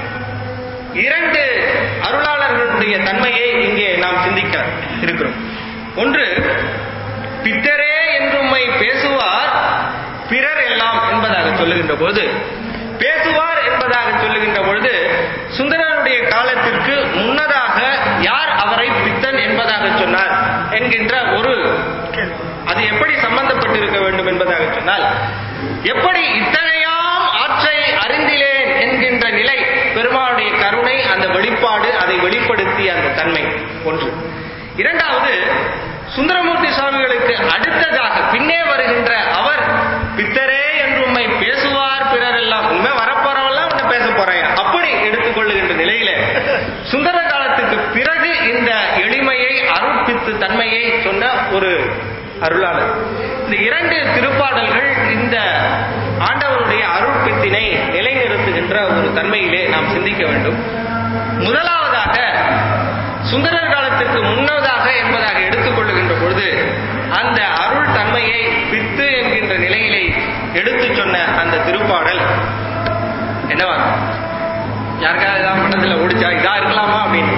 இரண்டு அருளாளர்களுடைய தன்மையை இங்கே நாம் சிந்திக்க இருக்கிறோம் ஒன்று பித்தரே என்றும்மை பேசுவார் பிறர் எல்லாம் என்பதாக சொல்லுகின்ற போது பேசுவார் என்பதாக சொல்லுகின்ற பொழுது சுந்தரனுடைய காலத்திற்கு முன்னதாக யார் அவரை பித்தன் என்பதாக சொன்னார் என்கின்ற ஒரு அது எப்படி சம்பந்தப்பட்டிருக்க வேண்டும் என்பதாக சொன்னால் எப்படி இத்தனையாம் ஆற்றை அறிந்திலேன் என்கின்ற நிலை பெருமாளுடைய கருணை அந்த வெளிப்பாடு அதை வெளிப்படுத்திய அந்த தன்மை ஒன்று இரண்டாவது சுந்தரமூர்த்தி சுவாமிகளுக்கு அடுத்ததாக பின்னே வருகின்ற அவர் பித்தரே என்று உண்மை பேசுவார் பிறர் எல்லாம் உண்மை வரப்போறவெல்லாம் உன்னை பேச போறையா அப்படி எடுத்துக்கொள்ளுகின்ற நிலையில சுந்தர காலத்துக்கு பிறகு இந்த எளிமையை அருட்பித்து தன்மையை சொன்ன ஒரு அருளாளர் இந்த இரண்டு திருப்பாடல்கள் இந்த ஆண்டவருடைய அருட்பித்தினை நிலைநிறுத்துகின்ற ஒரு தன்மையிலே நாம் சிந்திக்க வேண்டும் முதலாவதாக சுந்தரர் காலத்திற்கு முன்னதாக என்பதாக எடுத்துக்கொள்ளுகின்ற பொழுது அந்த அருள் தன்மையை பித்து என்கின்ற நிலையிலே எடுத்து சொன்ன அந்த திருப்பாடல் என்னவா யாருக்காவது ஏதாவது மனதில் ஓடிச்சா இதா இருக்கலாமா அப்படின்னு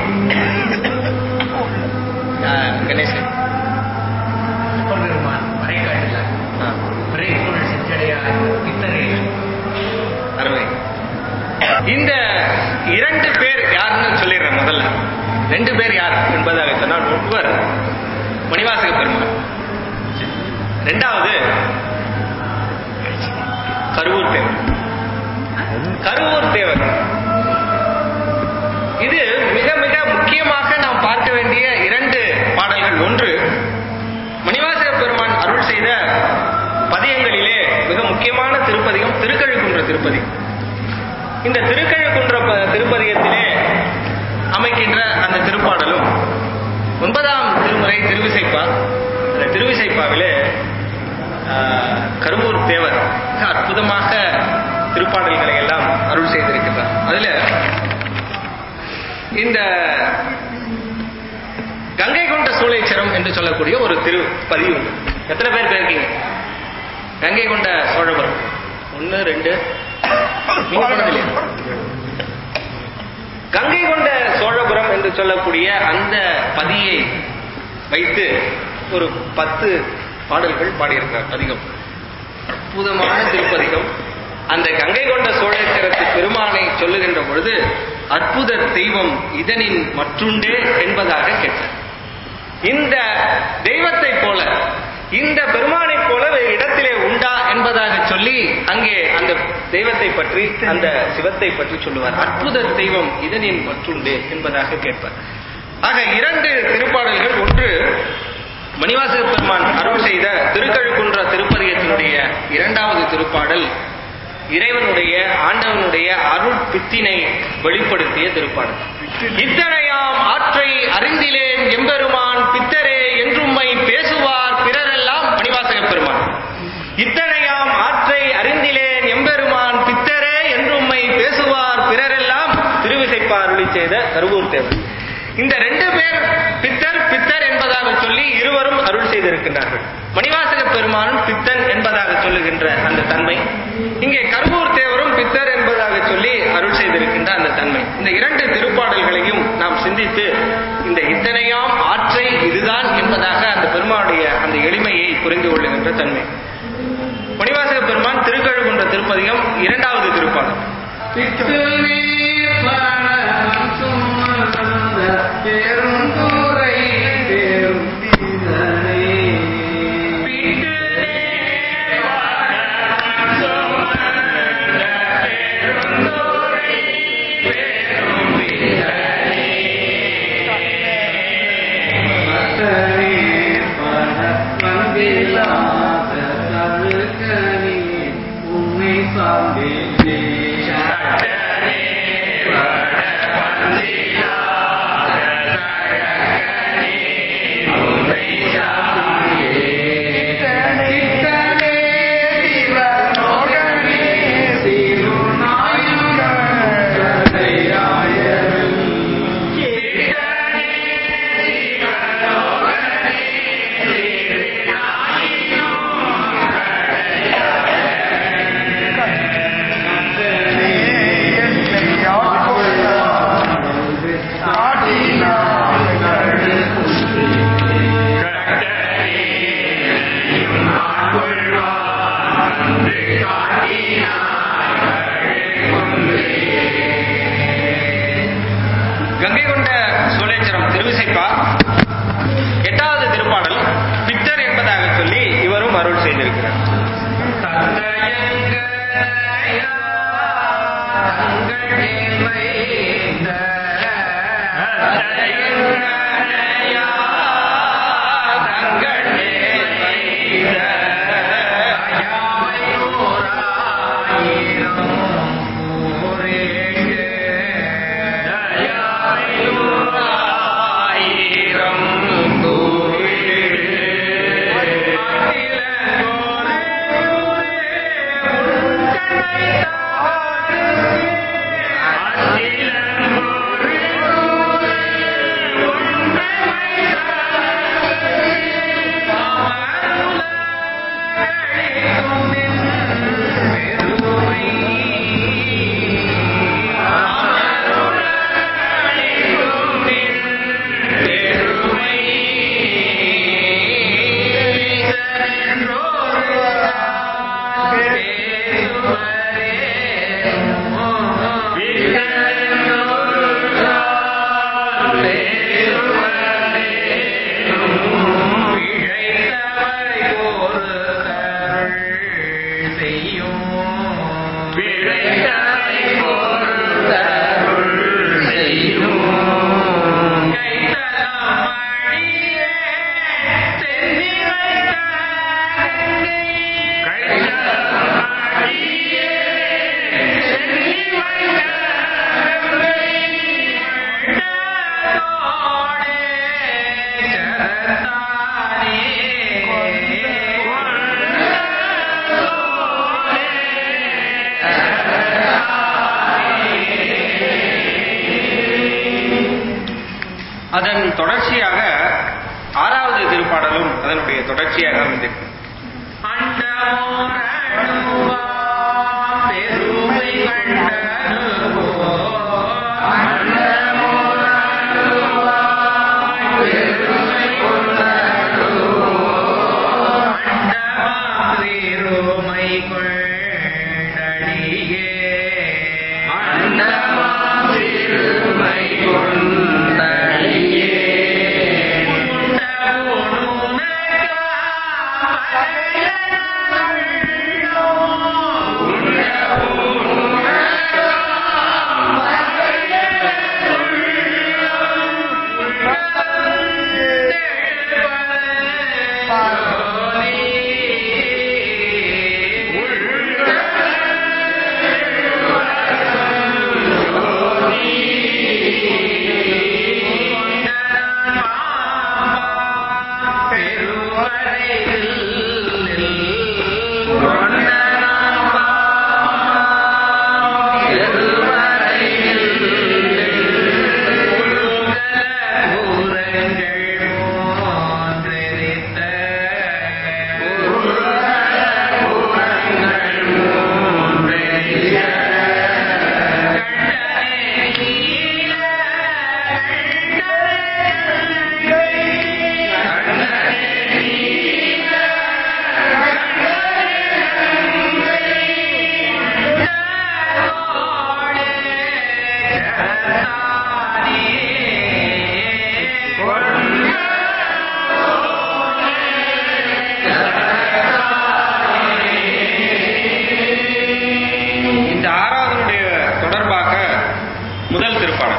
ஆ, கணேசன் பெருமான் மறைக்காட்டில் ஆ, பிறைக்குள் சிற்றடையார் பித்தரே அருமை இந்த இரண்டு பேர் யாருன்னு சொல்லிடுறேன் முதல்ல ரெண்டு பேர் யார் என்பதாக சொன்னால் ஒருவர் மணிவாசக பெருமாள் ரெண்டாவது கருவூர் தேவர் கருவூர் தேவர் இது மிக மிக முக்கியமாக நாம் பார்க்க வேண்டிய இரண்டு பாடல்கள் ஒன்று மணிவாசக பெருமான் அருள் செய்த பதியங்களிலே மிக முக்கியமான திருப்பதிகம் திருக்கழுக்குன்ற திருப்பதிகம் இந்த திருக்கழுக்குன்ற ப- திருப்பதிகத்திலே அமைக்கின்ற அந்த திருப்பாடலும் ஒன்பதாம் திருமுறை திருவிசைப்பா அந்த திருவிசைப்பாவிலே ஆஹ், கருவூர் தேவர் மிக அற்புதமாக திருப்பாடல்களை எல்லாம் அருள் செய்திருக்கிறார் அதுல இந்த கங்கை கொண்ட சூளைச்சரம் என்று சொல்லக்கூடிய ஒரு திரு பதிவு உண்டு. எத்தனை பேர் போயிருக்கீங்க கங்கை கொண்ட சோழபுரம் ஒன்னு ரெண்டு நீங்க போனது இல்லையா? கங்கை கொண்ட சோழபுரம் என்று சொல்லக்கூடிய அந்த பதியை வைத்து ஒரு பத்து பாடல்கள் பாடியிருக்கிறார் பதிகம் அற்புதமான திருப்பதிகம் அந்த கங்கை கொண்ட சோழேஸ்வரத்து பெருமானை சொல்லுகின்ற பொழுது அற்புத தெய்வம் இதனின் மற்றுண்டே என்பதாக கேட்டார் இந்த தெய்வத்தை போல இந்த பெருமானை போல வேறு இடத்திலே உண்டா என்பதாக சொல்லி அங்கே அந்த தெய்வத்தை பற்றி அந்த சிவத்தை பற்றி சொல்லுவார் அற்புத தெய்வம் இதனின் மற்றுண்டே என்பதாக கேட்பார் ஆக இரண்டு திருப்பாடல்கள் ஒன்று மணிவாசக பெருமான் அருள் செய்த திருக்கழுக்குன்ற திருப்பதிகத்தினுடைய இரண்டாவது திருப்பாடல் இறைவனுடைய ஆண்டவனுடைய அருள் பித்தினை வெளிப்படுத்திய திருப்பாடல் இத்தனையாம் ஆற்றை அறிந்திலேன் எம்பெருமான் பித்தரே என்றும்மை பேசுவார் பிறரெல்லாம் மணிவாசக பெருமான் இத்தனையாம் ஆற்றை அறிந்திலேன் எம்பெருமான் பித்தரே என்றும்மை பேசுவார் பிறரெல்லாம் திருவிசைப்பா அருளி செய்த கருவூர் தேவர் இந்த ரெண்டு பேர் பித்தர் பித்தர் என்பதாக சொல்லி இருவரும் அருள் செய்திருக்கின்றார்கள் மணிவாசக பெருமானும் பித்தன் என்பதாக சொல்லுகின்ற அந்த தன்மை இங்கே கருவூர் தேவரும் பித்தர் என்பதாக சொல்லி அருள் செய்திருக்கின்ற அந்த தன்மை இந்த இரண்டு திருப்பாடல்களையும் நாம் சிந்தித்து இந்த இத்தனையாம் ஆற்றை இதுதான் என்பதாக அந்த பெருமானுடைய அந்த எளிமையை புரிந்து கொள்ளுகின்ற தன்மை மணிவாசக பெருமான் திருக்கழுகுன்ற திருப்பதிகம் இரண்டாவது திருப்பாடல் பெருந்துரை பெரும் உண்மை சார்ந்தே கங்கை கொண்ட சோழேஸ்வரம் திருவிசைப்பா எட்டாவது திருப்பாடல் பித்தர் என்பதாக சொல்லி இவரும் அருள் செய்திருக்கிறார் ஆயிரம் அதன் தொடர்ச்சியாக ஆறாவது திருப்பாடலும் அதனுடைய தொடர்ச்சியாக அமைந்திருக்கு இந்த ஆறாவதுடைய தொடர்பாக முதல் திருப்பாடல்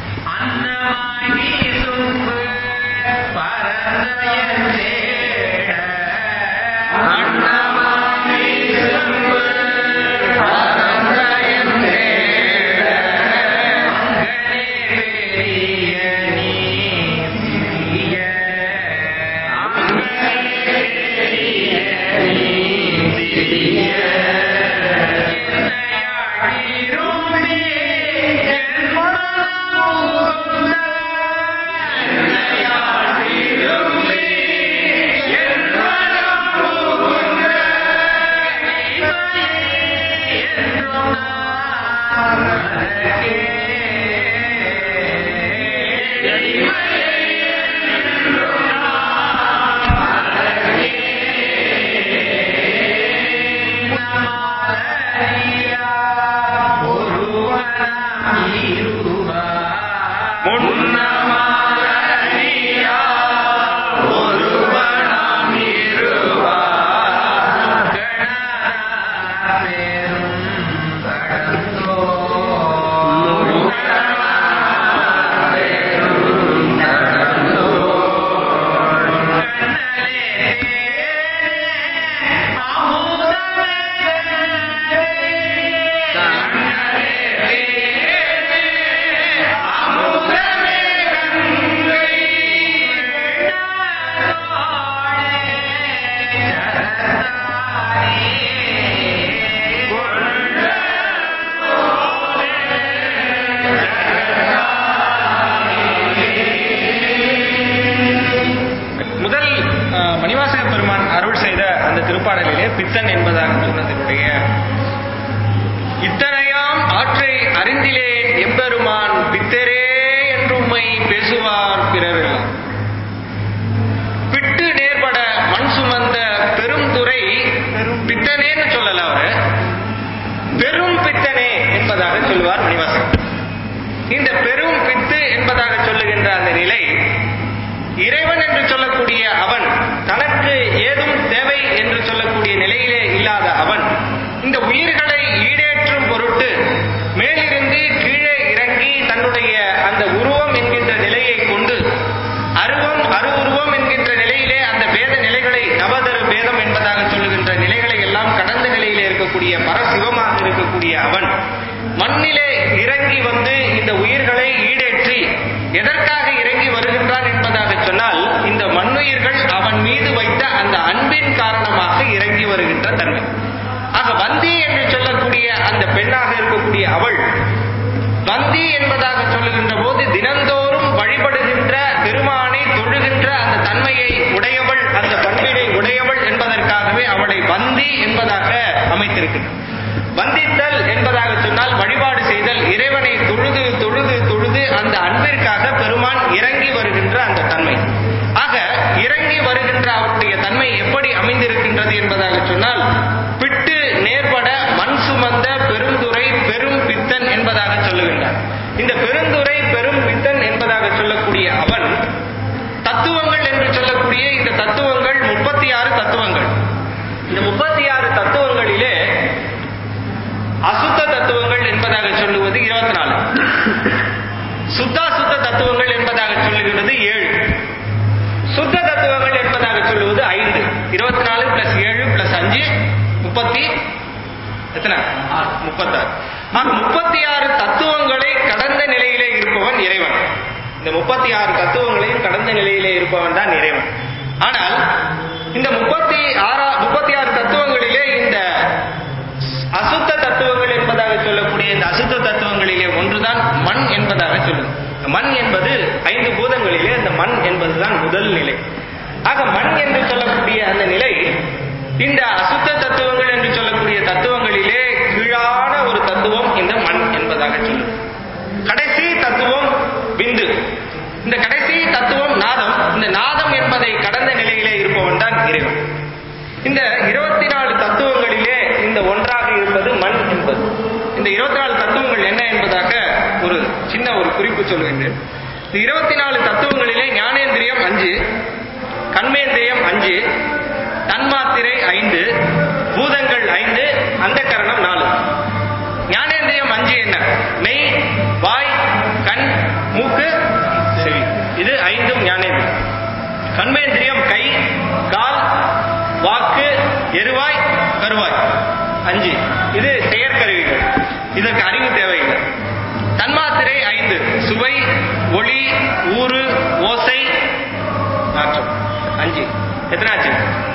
முதல் அஹ், மணிவாசக பெருமான் அருள் செய்த அந்த திருப்பாடலிலே பித்தன் என்பதாக சொன்னதனுடைய இத்தனையாம் ஆற்றை அறிந்திலேன் எம்பெருமான் பித்தரே என்று உம்மை பேசுவார் பிறரெல்லாம் பிட்டு நேர்பட மண் சுமந்த பெருந்துரை பித்தனேன்னு சொல்லல அவரு பெரும் பித்தனே என்பதாக சொல்லுவார் மணிவாசகர் இந்த பெரும் பித்து என்பதாக சொல்லுகின்ற அந்த நிலை இறைவன் என்று சொல்லக்கூடிய அவன் தனக்கு ஏதும் தேவை என்று சொல்லக்கூடிய நிலையிலே இல்லாத அவன் இந்த உயிர்களை ஈடேற்றும் பொருட்டு மேலிருந்து கீழே இறங்கி தன்னுடைய அந்த உருவம் என்கின்ற நிலையை கொண்டு அருவம் அருவுருவம் என்கின்ற நிலையிலே அந்த பேத நிலைகளை நவதரு பேதம் என்பதாக சொல்லுகின்ற நிலைகளை எல்லாம் கடந்த நிலையிலே இருக்கக்கூடிய பரசிவமாக இருக்கக்கூடிய அவன் மண்ணிலே இறங்கி வந்து இந்த உயிர்களை ஈடேற்றி எதற்காக இறங்கி வருகின்றான் என்பதாக சொன்னால் இந்த என்பதாக சொன்னால் பிட்டு நேர்பட மண் சுமந்த பெருந்துரை பெரும் பித்தன் என்பதாக சொல்லுகின்றார் இந்த பெருந்துரை பெரும் பித்தன் என்பதாக சொல்லக்கூடிய அவன் தத்துவங்கள் என்று சொல்லக்கூடிய இந்த தத்துவங்கள் முப்பத்தி ஆறு தத்துவங்கள் இந்த முப்பத்தி ஆறு தத்துவங்களிலே அசுத்த தத்துவங்கள் என்பதாக சொல்லுவது இருபத்தி நாலு சுத்தாசுத்த தத்துவங்கள் என்பதாக சொல்லுகிறது ஏழு சுத்த தத்துவங்கள் என்பதாக சொல்லுவது ஐந்து இருபத்தி நாலு பிளஸ் ஏழு பிளஸ் அஞ்சு முப்பத்தி எத்தனை முப்பத்தாறு ஆக முப்பத்தி ஆறு தத்துவங்களை கடந்த நிலையிலே இருப்பவன் இறைவன் இந்த முப்பத்தி ஆறு தத்துவங்களையும் கடந்த நிலையிலே இருப்பவன் தான் இறைவன் ஆனால் இந்த முப்பத்தி ஆறா முப்பத்தி ஆறு தத்துவங்களிலே இந்த அசுத்த தத்துவங்கள் என்பதாக சொல்லக்கூடிய இந்த அசுத்த தத்துவங்களிலே ஒன்றுதான் மண் என்பதாக சொல்லுது மண் என்பது ஐந்து பூதங்களிலே அந்த மண் என்பதுதான் முதல் நிலை ஆக மண் என்று சொல்லக்கூடிய அந்த நிலை இந்த அசுத்த தத்துவங்கள் என்று சொல்லக்கூடிய தத்துவங்களிலே கீழான ஒரு தத்துவம் இந்த மண் என்பதாக சொல்லுது கடைசி தத்துவம் விந்து இந்த கடைசி தத்துவம் நாதம் இந்த நாதம் என்பதை கடந்த நிலையிலே இருப்பவன் தான் இறைவன் இந்த இருபத்தி நாலு தத்துவங்களிலே இந்த ஒன்றாக இருப்பது மண் என்பது இந்த இருபத்தி நாலு தத்துவங்கள் என்ன என்பதாக ஒரு சின்ன ஒரு குறிப்பு சொல்கின்றேன் இந்த இருபத்தி நாலு தத்துவங்களிலே ஞானேந்திரியம் அஞ்சு கண்மேந்திரியம் அஞ்சு தன்மாத்திரை ஐந்து பூதங்கள் ஐந்து அந்த கரணம் நாலு ஞானேந்திரியம் அஞ்சு என்ன மெய் வாய் கண் மூக்கு செவி இது ஐந்தும் ஞானேந்திரியம் கண்மேந்திரியம் கை கால் வாக்கு எருவாய் கருவாய் அஞ்சு இது செயற்கருவிகள் இதற்கு அறிவு தேவையில்லை தன்மாத்திரை ஐந்து சுவை ஒளி ஊறு ஓசை நாற்றம் அஞ்சு எத்தனை ஆச்சு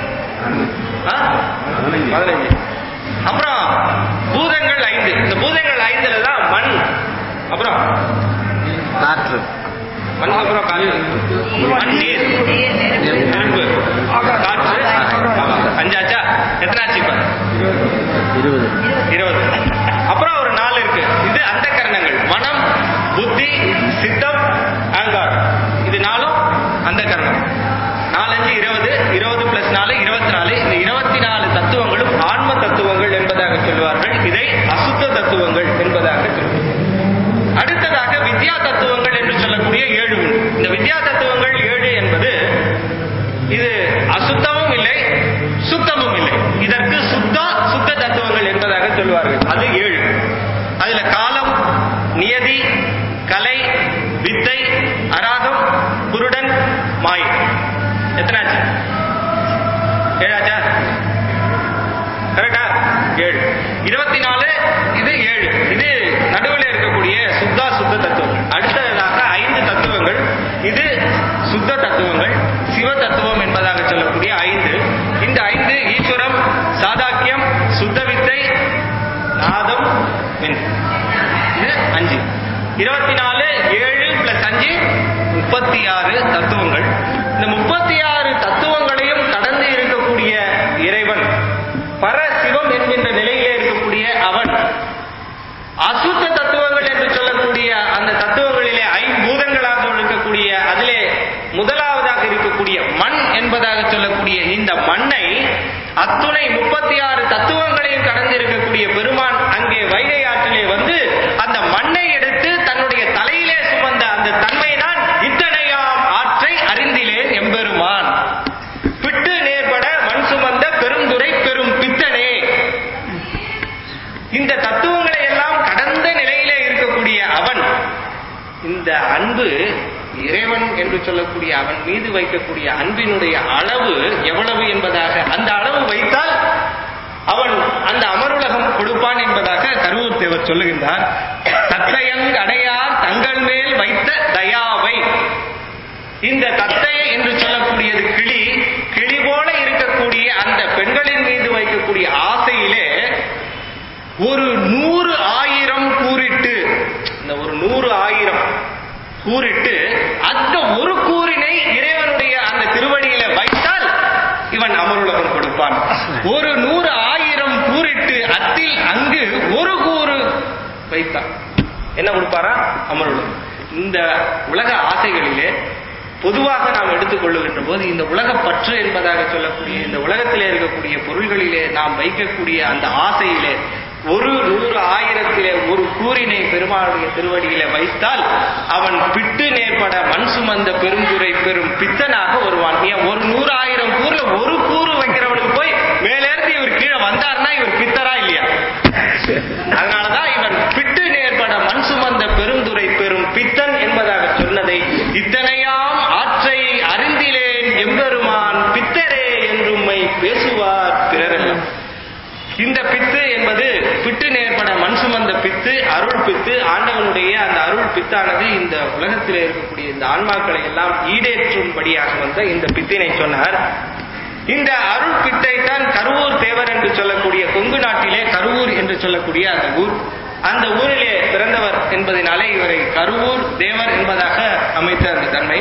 ஆ? பதினஞ்சு அப்புறம் பூதங்கள் ஐந்து இந்த பூதங்கள் ஐந்துல தான் மண் அப்புறம் காற்று மண் அப்புறம் காற்று மண் நீர் நெருப்பு காற்று ஆமா. அஞ்சாச்சா எத்தனை ஆச்சு இப்ப இருபது இருபது அப்புறம் ஒரு நாலு இருக்கு இது அந்த கரணங்கள் மனம் புத்தி சித்தம் அகங்காரம் இது நாலும் அந்த கரணம் நாலஞ்சு இருபது இருபது பிளஸ் நாலு இருபத்தி நாலு இந்த இருபத்தி நாலு தத்துவங்களும் ஆன்ம தத்துவங்கள் என்பதாக சொல்வார்கள் இதை அசுத்த தத்துவங்கள் என்பதாக சொல்வார்கள் அடுத்ததாக வித்யா தத்துவங்கள் என்று சொல்லக்கூடிய ஏழு உண்டு இந்த வித்யா தத்துவங்கள் ஏழு என்பது இது அசுத்தமும் இல்லை சுத்தமும் இல்லை இதற்கு சுத்தா சுத்த தத்துவங்கள் என்பதாக சொல்வார்கள் அது ஏழு அதுல காலம் நியதி கலை வித்தை அராகம் குருடன் மாயை எத்தனாச்சு ஏழாச்சா கரெக்டா ஏழு இருபத்தி நாலு இது ஏழு இது நடுவில் இருக்கக்கூடிய சுத்தா சுத்த தத்துவம் அடுத்ததாக ஐந்து தத்துவங்கள் இது சுத்த தத்துவங்கள் சிவ தத்துவம் என்பதாக சொல்லக்கூடிய ஐந்து இந்த ஐந்து ஈஸ்வரம் சாதாக்கியம் சுத்த வித்தை நாதம் வெண். இது அஞ்சு இருபத்தி நாலு ஏழு பிளஸ் அஞ்சு முப்பத்தி ஆறு தத்துவங்கள் இந்த முப்பத்தி ஆறு தத்துவங்களையும் கடந்து இருக்கக்கூடிய இறைவன் பரசிவம் என்கின்ற நிலையிலே இருக்கக்கூடிய அவன் அசுத்த தத்துவங்கள் என்று சொல்லக்கூடிய அந்த தத்துவங்களிலே ஐம்பூதங்களாக இருக்கக்கூடிய அதிலே முதலாவதாக இருக்கக்கூடிய மண் என்பதாக சொல்லக்கூடிய இந்த மண்ணை அத்துணை முப்பத்தி ஆறு தத்துவங்களையும் கடந்து இருக்கக்கூடிய பெருமான் அங்கே வைகை ஆற்றிலே வந்து அந்த மண்ணை எடுத்து தன்னுடைய தலையிலே சுமந்த அந்த தன்மைதான் இத்தனையாம் ஆற்றை அறிந்திலேன் எம்பெருமான் பிட்டு நேர்பட மண் சுமந்த பெருந்துரை பெரும் பித்தனே இந்த தத்துவங்களை எல்லாம் கடந்த நிலையிலே இருக்கக்கூடிய அவன் இந்த அன்பு இறைவன் என்று சொல்லக்கூடிய அவன் மீது வைக்கக்கூடிய அன்பினுடைய அளவு எவ்வளவு என்பதாக அந்த அளவு வைத்தால் அவன் அந்த அமருலகம் கொடுப்பான் என்பதாக கருவூர் தேவர் சொல்லுகின்றார் தத்தையங் அடையார் தங்கள் மேல் வைத்த தயாவை இந்த தத்தை என்று சொல்லக்கூடியது கிளி கிளி போல இருக்கக்கூடிய அந்த பெண்களின் மீது வைக்கக்கூடிய ஆசையிலே ஒரு நூறு ஆயிரம் கூறிட்டு இந்த ஒரு நூறு ஆயிரம் கூறிட்டு அந்த ஒரு கூறினை இறைவனுடைய அந்த திருவடியில வைத்தால் இவன் அமருலகம் கொடுப்பான் ஒரு நூறு ஆயிரம் கூறிட்டு அத்தில் அங்கு ஒரு கூறு வைத்தான் என்ன கொடுப்பாரா அமருலகம் இந்த உலக ஆசைகளிலே பொதுவாக நாம் எடுத்துக்கொள்ளுகின்ற போது இந்த உலக பற்று என்பதாக சொல்லக்கூடிய இந்த உலகத்திலே இருக்கக்கூடிய பொருள்களிலே நாம் வைக்கக்கூடிய அந்த ஆசையிலே ஒரு நூறு ஆயிரத்திலே ஒரு கூறினை பெருமாளுடைய திருவடியிலே வைத்தால் அவன் பிட்டு நேர்பட மண் சுமந்த பெருங்குறை பெரும் பித்தனாக வருவான் ஏன் ஒரு நூறு ஆயிரம் கூறுல ஒரு கூறு வைக்கிறவனுக்கு போய் மேலேருந்து இவர் கீழே வந்தார்னா இவர் பித்தரா இல்லையா அதனாலதான் இவன் பிட்டு நேர்பட மண் சுமந்த பெருந்துரை பெரும் பித்தன் என்பதாக சொன்னதை இத்தனையாம் ஆற்றை அறிந்திலேன் எம்பெருமான் பித்தரே என்றும்மை பேசுவார் பிறரெல்லாம் இந்த பித்து என்பது பிட்டு நேர்பட மண் சுமந்த பித்து அருள் பித்து ஆண்டவனுடைய அந்த அருள் பித்தானது இந்த உலகத்தில் இருக்கக்கூடிய இந்த ஆன்மாக்களை எல்லாம் ஈடேற்றும்படியாக வந்த இந்த பித்தினை சொன்னார் இந்த அருள் பித்தை தான் கருவூர் தேவர் என்று சொல்லக்கூடிய கொங்கு நாட்டிலே கருவூர் என்று சொல்லக்கூடிய அந்த ஊர் அந்த ஊரிலே பிறந்தவர் என்பதனாலே இவரை கருவூர் தேவர் என்பதாக அமைத்த அந்த தன்மை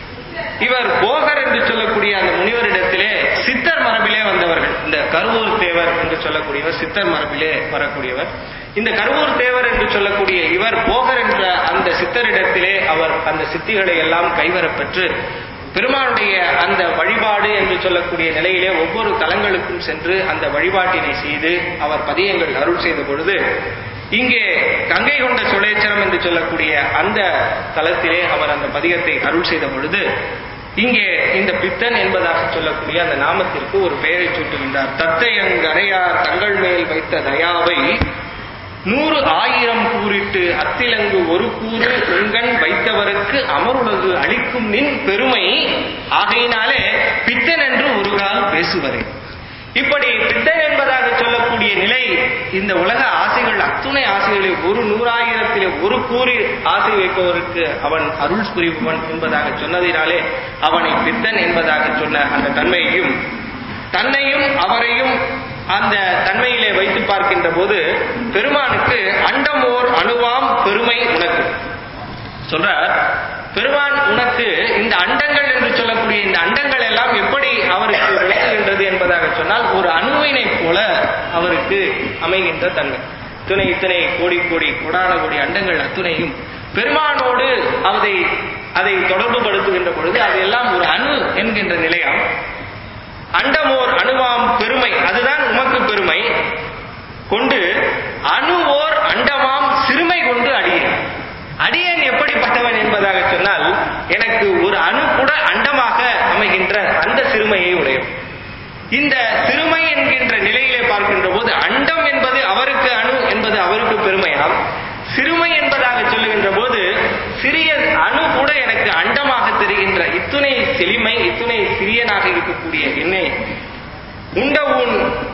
இவர் போகர் என்று சொல்லக்கூடிய அந்த முனிவரிடத்திலே சித்தர் மரபிலே வந்தவர்கள் இந்த கருவூர் தேவர் என்று சொல்லக்கூடியவர் சித்தர் மரபிலே வரக்கூடியவர் இந்த கருவூர் தேவர் என்று சொல்லக்கூடிய இவர் போகர் என்ற அந்த சித்தரிடத்திலே அவர் அந்த சித்திகளை எல்லாம் கைவரப் பெற்று பெருமானுடைய அந்த வழிபாடு என்று சொல்லக்கூடிய நிலையிலே ஒவ்வொரு தலங்களுக்கும் சென்று அந்த வழிபாட்டினை செய்து அவர் பதியங்கள் அருள் செய்த பொழுது இங்கே கங்கை கொண்ட சுழேச்சரம் என்று சொல்லக்கூடிய அந்த தலத்திலே அவர் அந்த பதிகத்தை அருள் செய்த பொழுது இங்கே இந்த பித்தன் என்பதாக சொல்லக்கூடிய அந்த நாமத்திற்கு ஒரு பெயரை சூட்டுகின்றார் தத்தையங்கரையார் தங்கள் மேல் வைத்த தயாவை நூறு ஆயிரம் கூறிட்டு அத்திலங்கு ஒரு கூறு உங்கண் வைத்தவருக்கு அமருலகு அளிக்கும் நின் பெருமை ஆகையினாலே பித்தன் என்று ஒரு கால் பேசுவரே இப்படி பித்தன் என்பதாக சொல்லக்கூடிய நிலை இந்த உலக ஆசைகள் அத்துணை ஆசைகளை ஒரு நூறாயிரத்திலே ஒரு கூறி ஆசை வைப்பவருக்கு அவன் அருள் புரிபவன் என்பதாக சொன்னதினாலே அவனை பித்தன் என்பதாக சொன்ன அந்த தன்மையையும் தன்னையும் அவரையும் அந்த தன்மையிலே வைத்து பார்க்கின்ற போது பெருமானுக்கு அண்டமோர் அணுவாம் பெருமை உனக்கு சொல்றார் பெருமான் உனக்கு இந்த அண்டங்கள் என்று சொல்லக்கூடிய இந்த அண்டங்கள் எல்லாம் எப்படி அவருக்கு விளக்குகின்றது என்பதாக சொன்னால் ஒரு அணுவினை போல அவருக்கு அமைகின்ற தன்மை இத்தனை இத்தனை கோடி கோடி கொடான கோடி அண்டங்கள் அத்துணையும் பெருமானோடு அதை அதை தொடர்பு படுத்துகின்ற பொழுது அதையெல்லாம் ஒரு அணு என்கின்ற நிலையம் அண்டமோர் அணுவாம் பெருமை அதுதான் உமக்கு பெருமை கொண்டு அணுவோர் அண்டமாம் சிறுமை கொண்டு அடியேன் அடியேன் எப்படிப்பட்டவன் என்பதாக சொன்னால் எனக்கு ஒரு அணு கூட அண்டமாக அமைகின்ற அந்த சிறுமையை உடையவன் இந்த சிறுமை என்கின்ற நிலையிலே பார்க்கின்ற போது அண்டம் என்பது அவருக்கு அணு என்பது அவருக்கு பெருமையாம் சிறுமை என்பதாக சொல்லுகின்ற போது சிறிய அணு கூட எனக்கு அண்டமாக தெரிகின்ற இத்துணை செழுமை இத்துணை சிறியனாக இருக்கக்கூடிய என்னை உண்ட உன்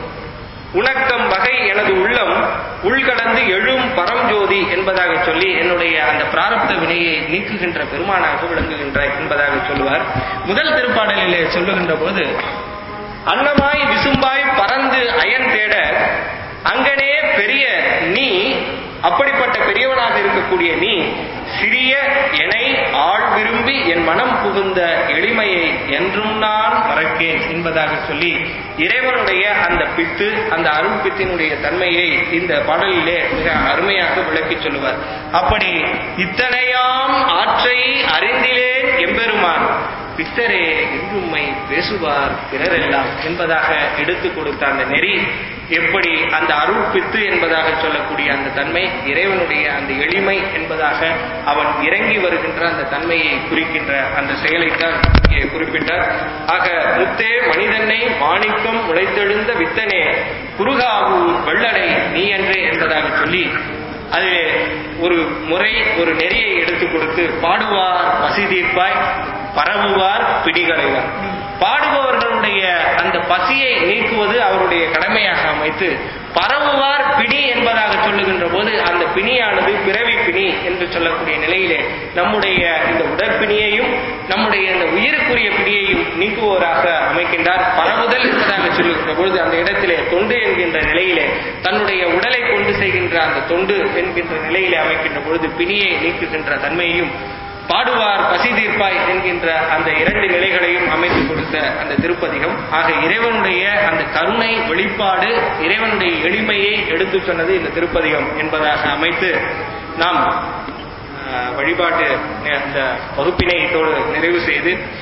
உணக்கம் வகை எனது உள்ளம் உள்கலந்து எழும் பரம்ஜோதி என்பதாக சொல்லி என்னுடைய அந்த பிராரப்த வினையை நீக்குகின்ற பெருமானாக விளங்குகின்ற என்பதாக சொல்லுவார் முதல் திருப்பாடலிலே சொல்லுகின்ற போது அன்னமாய் விசும்பாய் பறந்து அயன் தேட அங்கனே பெரிய நீ அப்படிப்பட்ட பெரியவனாக இருக்கக்கூடிய நீ சிறிய எனை ஆள் விரும்பி என் மனம் புகுந்த எளிமையை என்றும் நான் மறக்கேன் என்பதாக சொல்லி இறைவனுடைய அந்த பித்து அந்த அருள் பித்தினுடைய தன்மையை இந்த பாடலிலே மிக அருமையாக விளக்கி சொல்லுவார் அப்படி இத்தனையாம் ஆற்றை அறிந்திலேன் எம்பெருமான் பித்தரே என்றும்மை பேசுவார் பிறரெல்லாம் என்பதாக எடுத்துக் கொடுத்த அந்த நெறி எப்படி அந்த அருள் பித்து என்பதாக சொல்லக்கூடிய அந்த தன்மை இறைவனுடைய அந்த எளிமை என்பதாக அவன் இறங்கி வருகின்ற அந்த தன்மையை குறிக்கின்ற அந்த செயலைத்தான் இங்கே குறிப்பிட்டார் ஆக முத்தே மனிதனை மாணிக்கம் முளைத்தெழுந்த வித்தனே குருகாவூர் வெள்ளடை நீ என்றே என்பதாக சொல்லி அது ஒரு முறை ஒரு நெறியை எடுத்துக் கொடுத்து பாடுவார் பசி தீர்ப்பாய் பரவுவார் பிடிகளைவார் பாடுபவர்களுடைய அந்த பசியை நீக்குவது அவருடைய கடமையாக அமைத்து பரவுவார் பிணி என்பதாக சொல்லுகின்ற போது அந்த பிணியானது பிறவி பிணி என்று சொல்லக்கூடிய நிலையிலே நம்முடைய இந்த உடற்பிணியையும் நம்முடைய இந்த உயிருக்குரிய பிணியையும் நீக்குவோராக அமைக்கின்றார் பரவுதல் என்பதாக சொல்லுகின்ற பொழுது அந்த இடத்திலே தொண்டு என்கின்ற நிலையிலே தன்னுடைய உடலை கொண்டு செய்கின்ற அந்த தொண்டு என்கின்ற நிலையிலே அமைக்கின்ற பொழுது பிணியை நீக்குகின்ற தன்மையையும் பாடுவார் பசி தீர்ப்பாய் என்கின்ற அந்த இரண்டு நிலைகளையும் அமைத்து கொடுத்த அந்த திருப்பதிகம் ஆக இறைவனுடைய அந்த கருணை வெளிப்பாடு இறைவனுடைய எளிமையை எடுத்து சொன்னது இந்த திருப்பதிகம் என்பதாக அமைத்து நாம் அஹ், வழிபாட்டு அந்த வகுப்பினை இதோடு நிறைவு செய்து